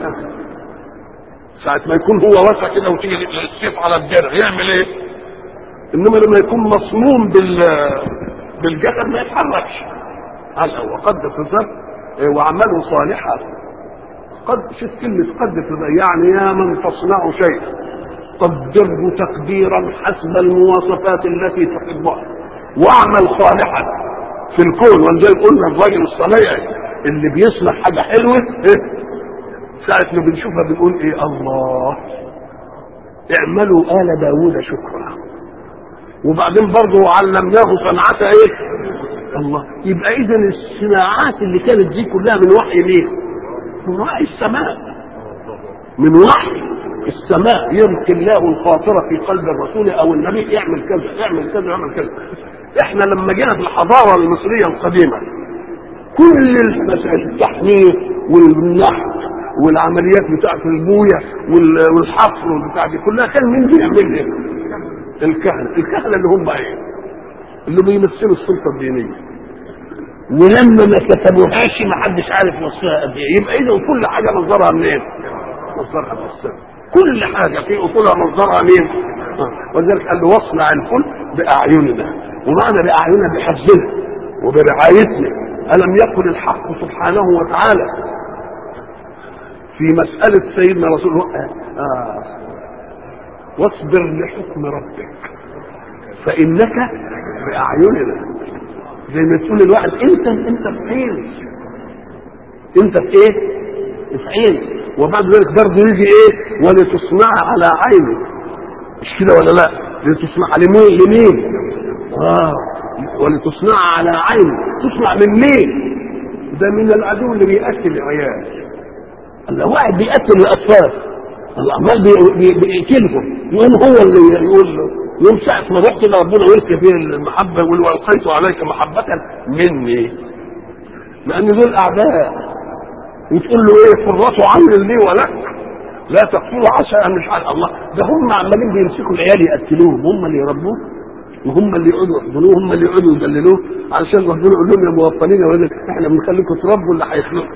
Speaker 1: ساعة ما يكون هو واسع كده وتيجي السيف على الدرع يعمل ايه؟ انما لما يكون مصموم بال بالجسد ما يتحركش هلا وقد في وعمله صالحا قد شوف كلمة قد يعني يا من تصنع شيء قدره تقديرا حسب المواصفات التي تحبها واعمل صالحا في الكون ولذلك قلنا الراجل الصنايعي اللي بيصنع حاجة حلوة إيه؟ ساعة ما بنشوفها بنقول ايه الله اعملوا آل داوود شكرا وبعدين برضه علمناه صنعة ايه الله يبقى اذا الصناعات اللي كانت دي كلها من وحي مين من وحي السماء من وحي السماء يلقي الله الخاطرة في قلب الرسول او النبي اعمل كذا اعمل كذا اعمل كذا احنا لما جينا في الحضارة المصرية القديمة كل المسائل التحنيط والنحت والعمليات بتاعت البويه والحفر والبتاع دي كلها كان مين بيعملها؟ الكهنه، الكهنه اللي هم ايه؟ اللي بيمثلوا السلطه الدينيه. ولما ما كتبوهاش ما حدش عارف وصفها قد ايه، يبقى اذا كل حاجه مصدرها منين؟ مصدرها من السماء. كل حاجه في اصولها مصدرها مين؟ ولذلك قال له واصنع الفلك باعيننا، ومعنى باعيننا بحفظنا وبرعايتنا ألم يقل الحق سبحانه وتعالى في مسألة سيدنا رسول الله آه واصبر لحكم ربك فإنك بأعيننا زي ما تقول الواحد أنت أنت في عين أنت في إيه؟ في عين وبعد ذلك برضه يجي إيه؟ ولتصنع على عيني مش كده ولا لا؟ لتصنع لمين؟ لمين؟ آه ولتصنع على عيني تصنع من مين؟ ده من العدو اللي بيقتل العيال الله واحد بيقتل الاطفال الله عمال بيقتلهم يقوم هو اللي يقول له يوم ساعة ما رحت ربنا يلقي فيه المحبة يقول والقيت عليك محبة مني لأن دول أعداء وتقول له إيه فرته عمرو لي ولك لا تقتلوا عسى أن مش عارف الله ده هم عمالين بيمسكوا العيال يقتلوهم هم اللي يربوه وهم اللي يقعدوا يحضنوه هم اللي يقعدوا يدللوه علشان ربنا يقول لهم يا موطنين يا ولد احنا بنخليكم تربوا اللي هيخلقوا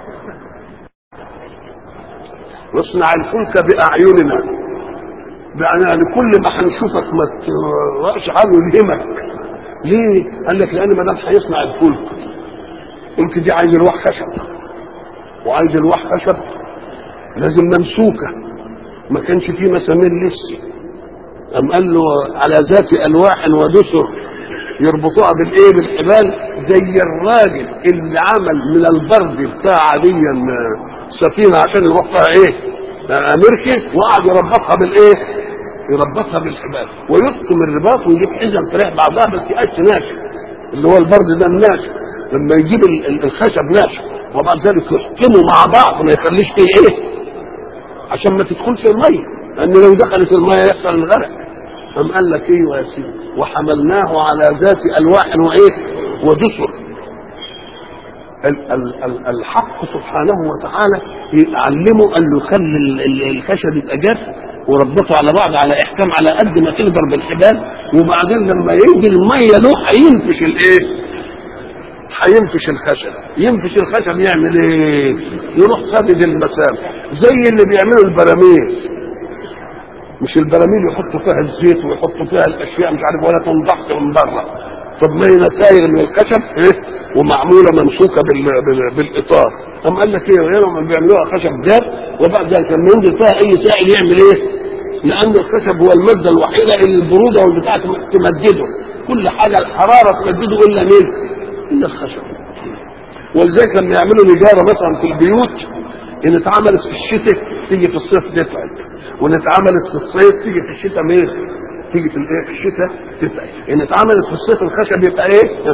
Speaker 1: واصنع الفلك باعيننا يعني كل ما هنشوفك ما تبقاش حاجه يلهمك ليه؟ قال لك لان ما دام هيصنع الفلك قلت دي عايز الواح خشب وعايز الواح خشب لازم ممسوكه ما كانش فيه مسامير لسه أم قال له على ذات ألواح ودسر يربطوها بالايه بالحبال زي الراجل اللي عمل من البرد بتاع عاديا سفينه عشان يروح فيها ايه مركب وقعد يربطها بالايه يربطها بالحبال ويحكم الرباط ويجيب حزم فريح بعضها بس يقش ناشف اللي هو البرد ده الناشف لما يجيب الخشب ناشف وبعد ذلك يحكمه مع بعض ما يخليش فيه ايه عشان ما تدخلش الميه لان لو دخلت الميه يحصل الغرق أم قال لك ايه يا سيدي وحملناه على ذات الواح وايه ودسر ال- ال- ال- الحق سبحانه وتعالى يعلمه قال له خلي ال- ال- الخشب يبقى جاف وربطه على بعض على احكام على قد ما تقدر بالحبال وبعدين لما يجي الميه له هينفش الايه؟ هينفش الخشب ينفش الخشب يعمل ايه؟ يروح سدد المسافه زي اللي بيعملوا البراميل مش البراميل يحطوا فيها الزيت ويحطوا فيها الاشياء مش عارف ولا تنضغط من بره طب ما هي نساير من الخشب ايه ومعموله ممسوكه بال... بال... بالاطار قام قال لك ايه غيرهم بيعملوها خشب جاف وبعد ذلك لما ينزل فيها اي سائل يعمل ايه؟ لان الخشب هو الماده الوحيده اللي البروده والبتاع تمدده كل حاجه الحراره تمدده الا مين؟ الا الخشب ولذلك لما يعملوا نجاره مثلا في البيوت ان اتعملت في الشتاء تيجي في الصيف تتعب وان اتعملت في الصيف تيجي في الشتاء مين؟ تيجي في الايه في الشتاء تتعب ان اتعملت في الصيف الخشب يبقى ايه؟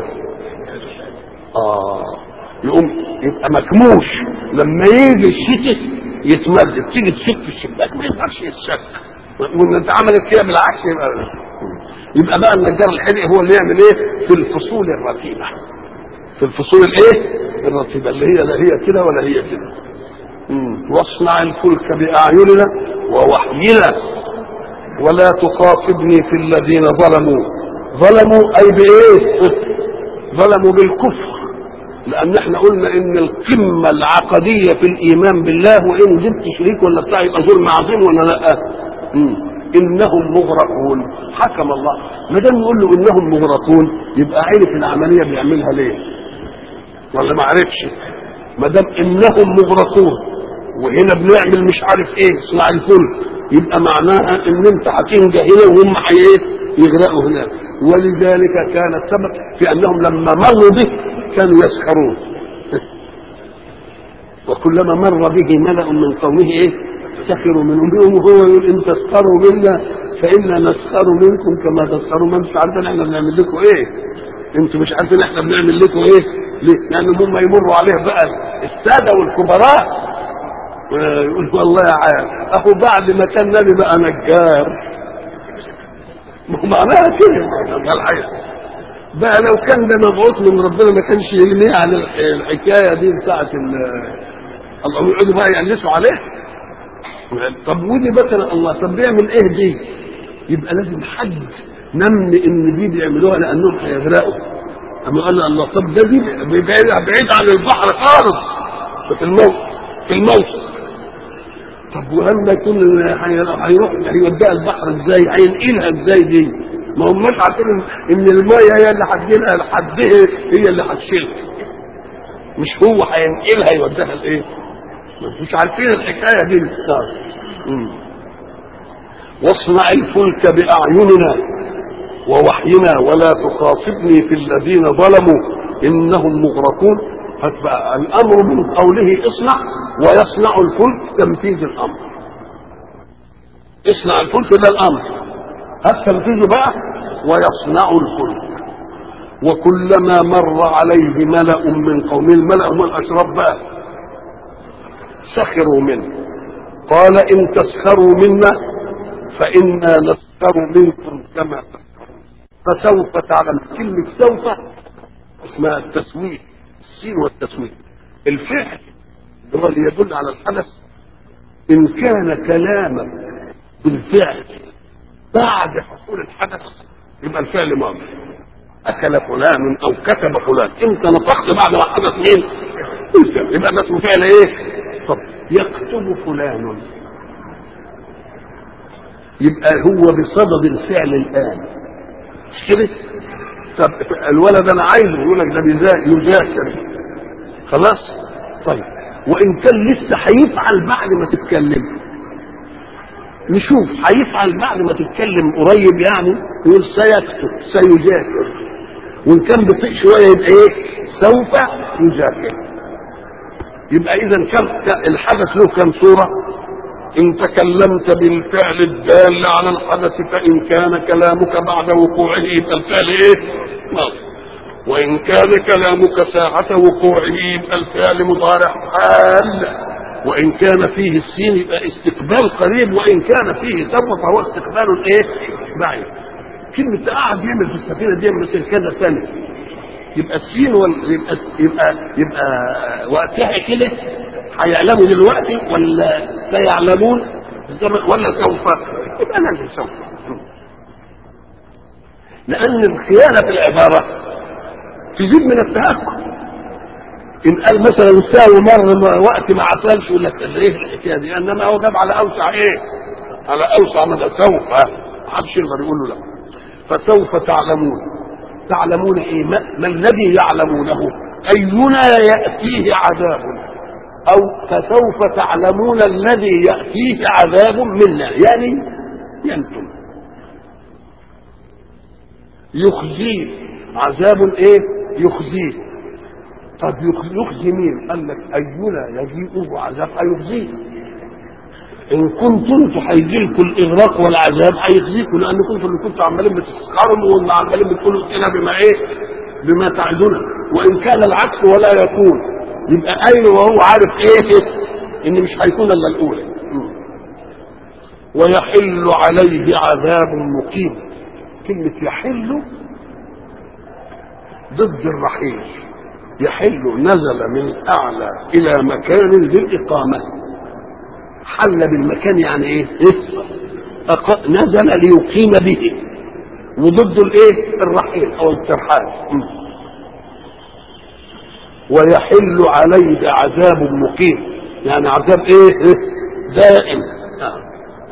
Speaker 1: اه يقوم يبقى مكموش لما يجي الشتاء يتمدد تيجي تشك في الشباك ما يقدرش يتشك وان اتعملت كده بالعكس يبقى يبقى بقى النجار الحدق هو اللي يعمل ايه؟ في الفصول الرتيبه في الفصول الايه؟ الرتيبه اللي هي لا هي كده ولا هي كده مم. واصنع الفلك بأعيننا ووحينا ولا تخاطبني في الذين ظلموا ظلموا أي بإيه ظلموا بالكفر لأن احنا قلنا إن القمة العقدية في الإيمان بالله وإن جبت شريك ولا بتاع يبقى ظلم عظيم ولا لا مم. إنهم مغرقون حكم الله ما دام يقول له إنهم مغرقون يبقى عرف العملية بيعملها ليه ولا ما عرفش ما دام إنهم مغرقون وهنا بنعمل مش عارف ايه اصنع الفلك يبقى معناها ان انت هتنجى هنا وهم ايه يغرقوا هناك ولذلك كان السبب في انهم لما مروا به كانوا يسخرون وكلما مر به ملأ من قومه ايه سخروا منهم بهم وهو يقول ان تسخروا منا فانا نسخر منكم كما تسخروا ما انتم عارفين احنا بنعمل لكم ايه انتم مش عارفين احنا بنعمل لكم ايه ليه؟ لان هم يمروا عليه بقى الساده والكبراء يقول والله يا عيال اهو بعد ما كان نبي بقى نجار ما هو معناها كده ده الحقيقه بقى لو كان ده مبعوث من ربنا ما كانش يغنيه عن الحكايه دي بتاعت الله يقعدوا بقى يقلسوا عليه طب ودي مثلا الله طب بيعمل ايه دي؟ يبقى لازم حد نمن ان دي بيعملوها لانهم هيغرقوا اما قال الله طب ده دي بعيد بعيد عن البحر خالص في الموت في الموت طب ولما يكون هيروح هيوديها البحر ازاي؟ هينقلها ازاي دي؟ ما هماش عارفين ان الميه هي اللي هتجيلها لحد هي اللي هتشيلها. مش هو هينقلها يوديها لايه؟ مش عارفين الحكايه دي واصنع الفلك باعيننا ووحينا ولا تخاطبني في الذين ظلموا انهم مغرقون هتبقى الامر من قوله اصنع ويصنع الفلك تنفيذ الامر اصنع الفلك ده الامر هات تنفيذه بقى ويصنع الفلك وكلما مر عليه ملأ من قومه الملأ هم الاشراف بقى سخروا منه قال ان تسخروا منا فإنا نسخر منكم كما تسخرون فسوف تعلم كلمة سوف اسمها التسويف السين والتسويف الفعل هو اللي يدل على الحدث إن كان كلامك بالفعل بعد حصول الحدث يبقى الفعل ماضي أكل فلان أو كتب فلان أنت نطقت بعد ما حدث مين؟ الفعل يبقى ده اسمه فعل إيه؟ طب يكتب فلان يبقى هو بصدد الفعل الآن مش كده؟ طب الولد أنا عايزه يقول لك ده يذاكر خلاص؟ طيب وإن كان لسه هيفعل بعد ما تتكلم نشوف هيفعل بعد ما تتكلم قريب يعني يقول سيكتب سيذاكر وان كان بطيء شويه يبقى ايه سوف يذاكر يبقى اذا كم الحدث له كم صوره ان تكلمت بالفعل الدال على الحدث فان كان كلامك بعد وقوعه يبقى الفعل ايه ماضي وان كان كلامك ساعه وقوعه يبقى الفعل مضارع حال وان كان فيه السين يبقى استقبال قريب وان كان فيه سوف فهو استقبال ايه بعيد كلمة قاعد يعمل في السفينة دي مثل كذا سنة يبقى السين وال... يبقى يبقى يبقى وقتها كده هيعلموا دلوقتي ولا سيعلمون ولا سوف يبقى لازم سوف لأن الخيانة في العبارة تزيد من التهكم ان قال مثلا ساوي مر وقت ما عسلش يقول لك ايه الحكايه دي انما هو جاب على اوسع ايه؟ على اوسع مدى سوف ما حدش يقدر يقول له لا فسوف تعلمون تعلمون ايه ما, ما الذي يعلمونه اينا ياتيه عذاب او فسوف تعلمون الذي ياتيه عذاب منا يعني ينتم يخزيه عذاب ايه يخزيه طب يخزي مين قال لك اينا يجيئه عذاب هيخزيه ان كنتم انتوا هيجي لكم الاغراق والعذاب هيخزيكم لانكم انتوا اللي كنتوا عمالين بتسخروا وعمالين بتقولوا اتنا بما ايه بما تعدنا وان كان العكس ولا يكون يبقى اين وهو عارف ايه ان مش هيكون الا الاولى ويحل عليه عذاب مقيم كلمة يحل ضد الرحيل يحل نزل من أعلى إلى مكان للإقامة حل بالمكان يعني إيه؟ إيه؟ أق... نزل ليقيم به وضد الإيه؟ الرحيل أو الترحال ويحل عليه عذاب مقيم يعني عذاب إيه؟ إيه؟ دائم آه.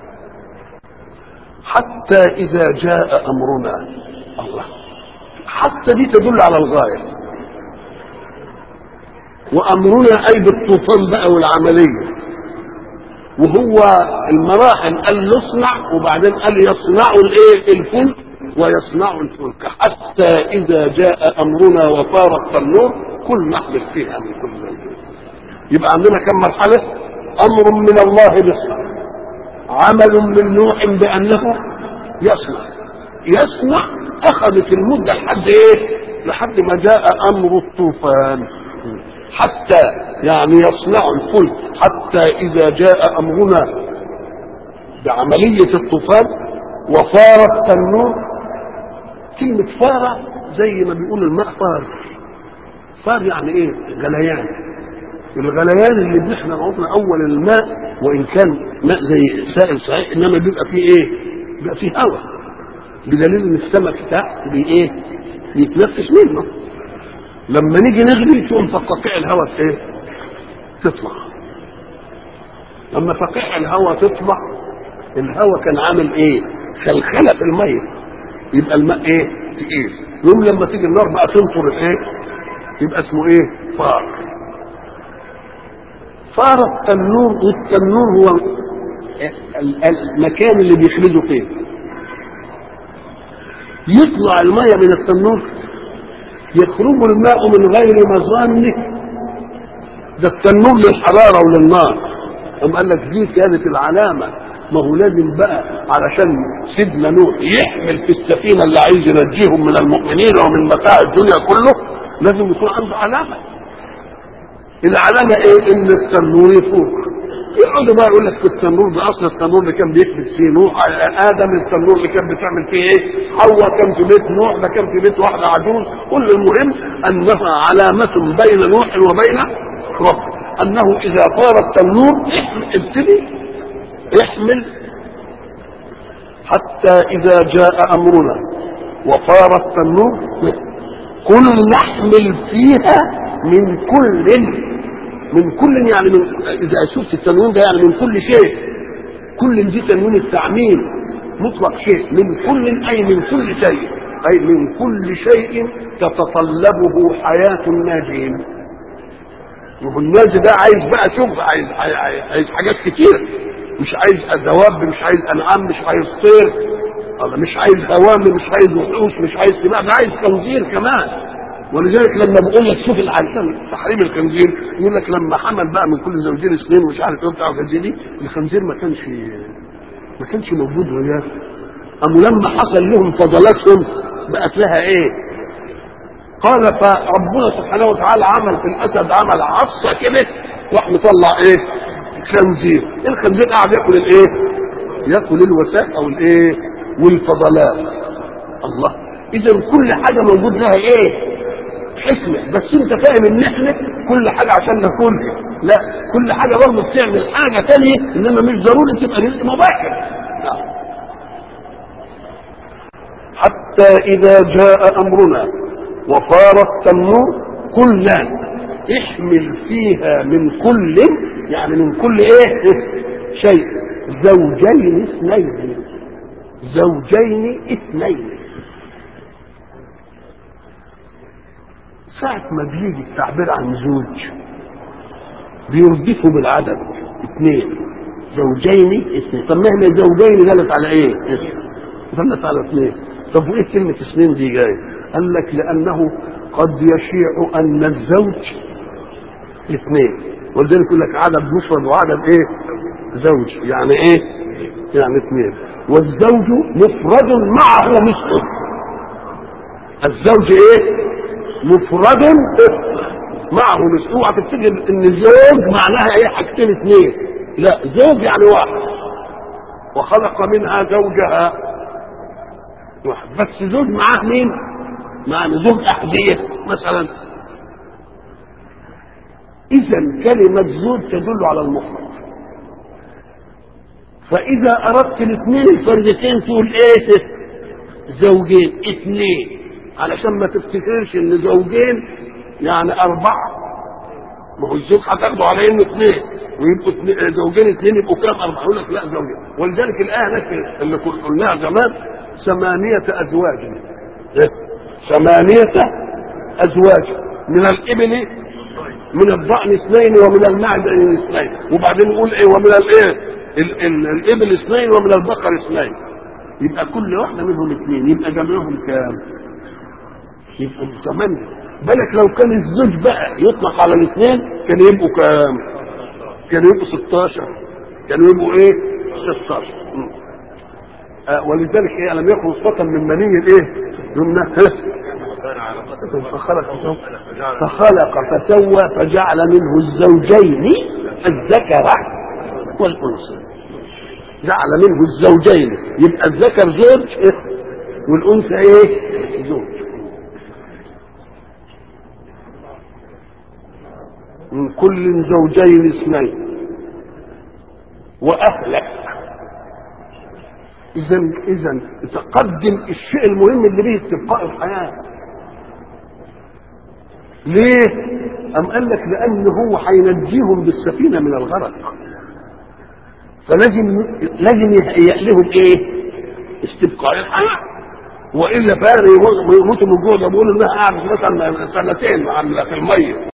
Speaker 1: حتى إذا جاء أمرنا الله حتى دي تدل على الغاية وأمرنا أي بالطوفان بقى والعملية وهو المراحل قال نصنع وبعدين قال يصنعوا الايه الفلك ويصنعوا الفلك حتى إذا جاء أمرنا وفار التنور كل نحمل فيها من كل زوج يبقى عندنا كم مرحلة أمر من الله بصنع عمل من نوح بأنه يصنع يصنع أخذت المدة لحد إيه؟ لحد ما جاء أمر الطوفان حتى يعني يصنع الفلك حتى إذا جاء أمرنا بعملية الطوفان وفار التنور كلمة فار زي ما بيقول الماء فار فار يعني إيه؟ غليان الغليان اللي احنا قلنا اول الماء وان كان ماء زي سائل صحيح انما بيبقى فيه ايه؟ بيبقى فيه هواء بدليل ان السمك تحت بي ايه؟ بيتنفس منه لما نيجي نغلي تقوم فقاقيع الهواء ايه؟ تطلع لما فقاقيع الهواء تطلع الهواء كان عامل ايه؟ خلخله في الميه يبقى الماء ايه؟ تقيل يوم لما تيجي النار بقى تنطر الايه؟ يبقى اسمه ايه؟ فار صار التنور والتنور هو المكان اللي بيخبزوا فيه يطلع المية من التنور يخرج الماء من غير مظانه ده التنور للحرارة وللنار أم قال لك دي كانت العلامة ما هو لازم بقى علشان سيدنا نوح يحمل في السفينة اللي عايز ينجيهم من المؤمنين ومن متاع الدنيا كله لازم يكون عنده علامة العلامة ايه ان التنور يفوق يقعدوا بقى يقول لك التنور ده اصل التنور اللي كان بيكبس فيه نوح ادم التنور اللي كان بتعمل فيه ايه حواء كان في بيت نوح ده كان في بيت واحده عجوز كل المهم انها علامه بين نوح وبين ربه انه اذا طار التنور ابتدي احمل حتى اذا جاء امرنا وطار التنور كل نحمل فيها من كل من كل يعني من اذا شفت التنوين ده يعني من كل شيء كل دي تنوين التعميم مطلق شيء من كل اي من كل شيء اي من كل شيء تتطلبه حياه الناجين وهو الناجي ده عايز بقى شغل عايز عايز, عايز حاجات كتير مش عايز دواب مش عايز انعام مش عايز طير الله مش عايز هوام مش عايز وحوش مش عايز سباع ده عايز خنزير كمان ولذلك لما بقول لك شوف علشان تحريم الخنزير يقول لك لما حمل بقى من كل زوجين اثنين ومش عارف ايه بتاع الخنزير دي الخنزير ما كانش ما كانش موجود وياه أم لما حصل لهم فضلاتهم بقت لها ايه قال فربنا سبحانه وتعالى عمل في الاسد عمل عصا كده راح مطلع ايه خنزير الخنزير قاعد ياكل الايه ياكل الوسائل او الايه والفضلات الله اذا كل حاجه موجود لها ايه حكمه بس انت فاهم ان احنا كل حاجه عشان ناكلها لا كل حاجه برضه بتعمل حاجه ثانيه انما مش ضروري تبقى رزق مباشر لا. حتى اذا جاء امرنا وفارت النور قلنا احمل فيها من كل يعني من كل ايه شيء زوجين اثنين زوجين اثنين ساعة ما بيجي التعبير عن زوج بيردفه بالعدد اثنين زوجين اثنين طب ما احنا زوجين دلت على ايه؟ دلت على اثنين طب وايه كلمة اثنين دي جاية؟ قال لك لأنه قد يشيع أن الزوج اثنين ولذلك يقول لك عدد مفرد وعدد ايه؟ زوج يعني ايه؟ يعني اثنين والزوج مفرد معه مثله الزوج ايه؟ مفرد معه مثله اوعى تفتكر ان زوج معناها ايه حاجتين اثنين لا زوج يعني واحد وخلق منها زوجها واحد بس زوج معاه مين؟ مع زوج احذيه مثلا اذا كلمه زوج تدل على المفرد فاذا اردت الاثنين الفردتين تقول ايه زوجين اثنين علشان ما تفتكرش ان زوجين يعني اربعه ما هو الزوج هتاخده على انه اثنين ويبقوا اثنين زوجين اثنين يبقوا كام اربعه يقول لك لا زوجين ولذلك الايه هناك اللي قلناها زمان ثمانيه ازواج إيه؟ ثمانيه ازواج من الابل من الضأن اثنين ومن المعز اثنين وبعدين نقول ايه ومن الايه ال- ال- الابل اثنين ومن البقر اثنين يبقى كل واحده منهم اثنين يبقى جمعهم كام؟ يبقوا ثمانيه بالك لو كان الزوج بقى يطلق على الاثنين كان يبقوا كام؟ كانوا يبقوا 16 كانوا يبقوا ايه؟ 16 م. آه ولذلك ايه لم يكن نطفة من مني الايه؟ يمنى فخلق فسوى فخلق فسوى فجعل منه الزوجين الذكر والانثى جعل منه الزوجين يبقى الذكر زوج إيه؟ والانثى ايه؟ زوج من كل زوجين اثنين واهلك اذا اذا تقدم الشيء المهم اللي به استبقاء الحياه ليه ام قال لك لان هو هينجيهم بالسفينه من الغرق فلازم لازم يهيئ لهم ايه استبقاء الحياه والا فعلا يموتوا من الجوع ده بيقولوا انها قعدت مثلا سنتين في الميه